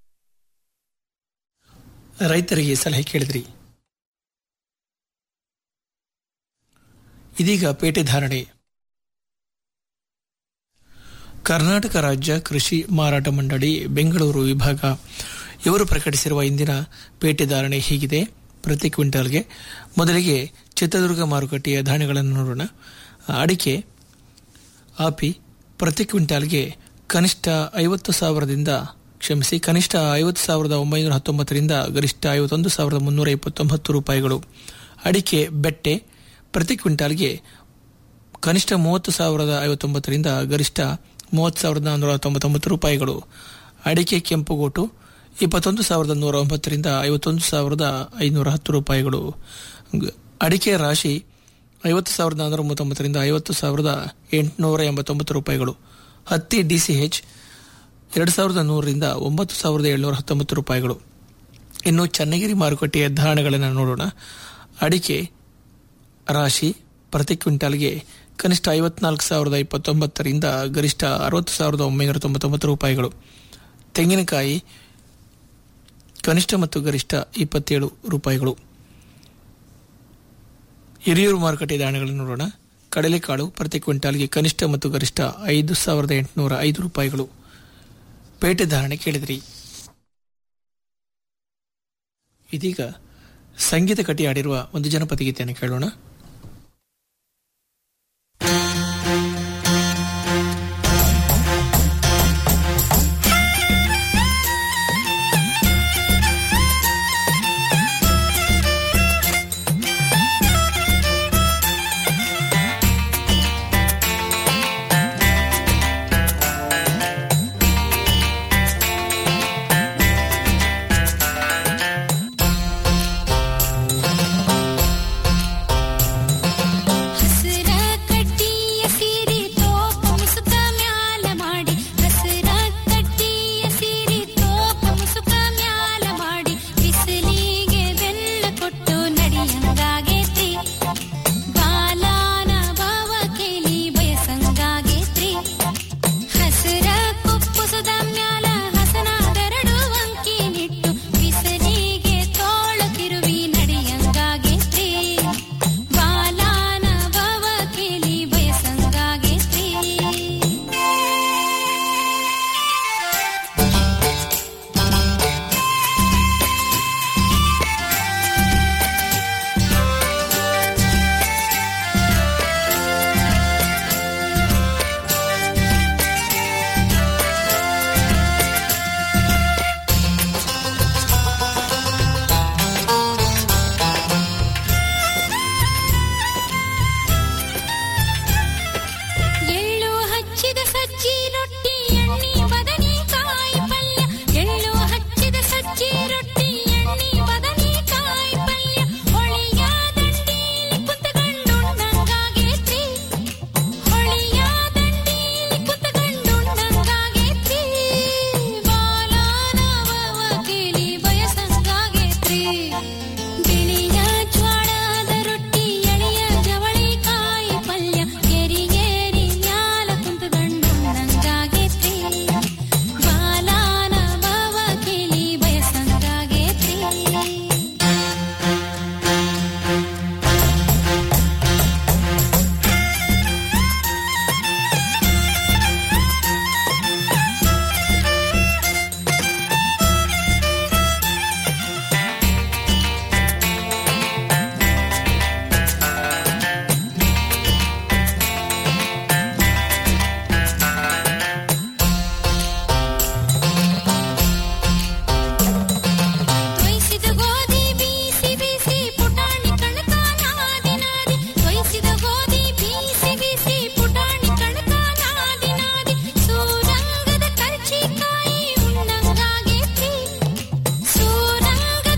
ರೈತರಿಗೆ ಸಲಹೆ ಕೇಳಿದ್ರಿ ಇದೀಗ ಪೇಟೆ ಧಾರಣೆ ಕರ್ನಾಟಕ ರಾಜ್ಯ ಕೃಷಿ ಮಾರಾಟ ಮಂಡಳಿ ಬೆಂಗಳೂರು ವಿಭಾಗ ಇವರು ಪ್ರಕಟಿಸಿರುವ ಇಂದಿನ ಪೇಟೆ ಧಾರಣೆ ಹೀಗಿದೆ ಪ್ರತಿ ಕ್ವಿಂಟಾಲ್ಗೆ ಮೊದಲಿಗೆ ಚಿತ್ರದುರ್ಗ ಮಾರುಕಟ್ಟೆಯ ಧಾನ್ಯಗಳನ್ನು ನೋಡೋಣ ಅಡಿಕೆ ಆಪಿ ಪ್ರತಿ ಕ್ವಿಂಟಾಲ್ಗೆ ಕನಿಷ್ಠ ಐವತ್ತು ಸಾವಿರದಿಂದ ಕ್ಷಮಿಸಿ ಕನಿಷ್ಠ ಐವತ್ತು ಸಾವಿರದ ಒಂಬೈನೂರ ಹತ್ತೊಂಬತ್ತರಿಂದ ಗರಿಷ್ಠ ಐವತ್ತೊಂದು ಸಾವಿರದ ಮುನ್ನೂರ ಇಪ್ಪತ್ತೊಂಬತ್ತು ರೂಪಾಯಿಗಳು ಅಡಿಕೆ ಬೆಟ್ಟೆ ಪ್ರತಿ ಕ್ವಿಂಟಾಲ್ಗೆ ಕನಿಷ್ಠ ಮೂವತ್ತು ಸಾವಿರದ ಐವತ್ತೊಂಬತ್ತರಿಂದ ಗರಿಷ್ಠ ಮೂವತ್ತು ಸಾವಿರದ ನಾನ್ನೂರ ತೊಂಬತ್ತೊಂಬತ್ತು ರೂಪಾಯಿಗಳು ಅಡಿಕೆ ಕೆಂಪುಗೋಟು ಇಪ್ಪತ್ತೊಂದು ಸಾವಿರದ ನೂರ ಒಂಬತ್ತರಿಂದ ಐವತ್ತೊಂದು ಸಾವಿರದ ಐನೂರ ಹತ್ತು ರೂಪಾಯಿಗಳು ಗ- ಅಡಿಕೆ ರಾಶಿ ಐವತ್ತು ಸಾವಿರದ ನಾನ್ನೂರ ಮೂವತ್ತೊಂಬತ್ತರಿಂದ ಐವತ್ತು ಸಾವಿರದ ಎಂಟುನೂರ ಎಂಬತ್ತೊಂಬತ್ತು ರೂಪಾಯಿಗಳು ಹತ್ತಿ ಡಿಸಿಎಚ್ ಎರಡು ಸಾವಿರದ ನೂರರಿಂದ ಒಂಬತ್ತು ಸಾವಿರದ ಏಳ್ನೂರ ಹತ್ತೊಂಬತ್ತು ರೂಪಾಯಿಗಳು ಇನ್ನು ಚನ್ನಗಿರಿ ಮಾರುಕಟ್ಟೆಯ ಧಾರಣೆಗಳನ್ನು ನೋಡೋಣ ಅಡಿಕೆ ರಾಶಿ ಪ್ರತಿ ಕ್ವಿಂಟಾಲ್ಗೆ ಕನಿಷ್ಠ ಐವತ್ನಾಲ್ಕು ಸಾವಿರದ ಇಪ್ಪತ್ತೊಂಬತ್ತರಿಂದ ಗರಿಷ್ಠ ಅರವತ್ತು ಸಾವಿರದ ಒಂಬೈನೂರ ತೊಂಬತ್ತೊಂಬತ್ತು ರೂಪಾಯಿಗಳು ತೆಂಗಿನಕಾಯಿ ಕನಿಷ್ಠ ಮತ್ತು ಗರಿಷ್ಠ ಇಪ್ಪತ್ತೇಳು ರೂಪಾಯಿಗಳು ಹಿರಿಯೂರು ಮಾರುಕಟ್ಟೆ ಧಾರಣೆಗಳನ್ನು ನೋಡೋಣ ಕಡಲೆಕಾಳು ಪ್ರತಿ ಕ್ವಿಂಟಾಲ್ಗೆ ಕನಿಷ್ಠ ಮತ್ತು ಗರಿಷ್ಠ ಐದು ಸಾವಿರದ ಎಂಟುನೂರ ಐದು ರೂಪಾಯಿಗಳು ಪೇಟೆ ಧಾರಣೆ ಕೇಳಿದ್ರಿ ಇದೀಗ ಸಂಗೀತ ಕಟ್ಟಿ ಆಡಿರುವ ಒಂದು ಜನಪದ ಗೀತೆಯನ್ನು ಕೇಳೋಣ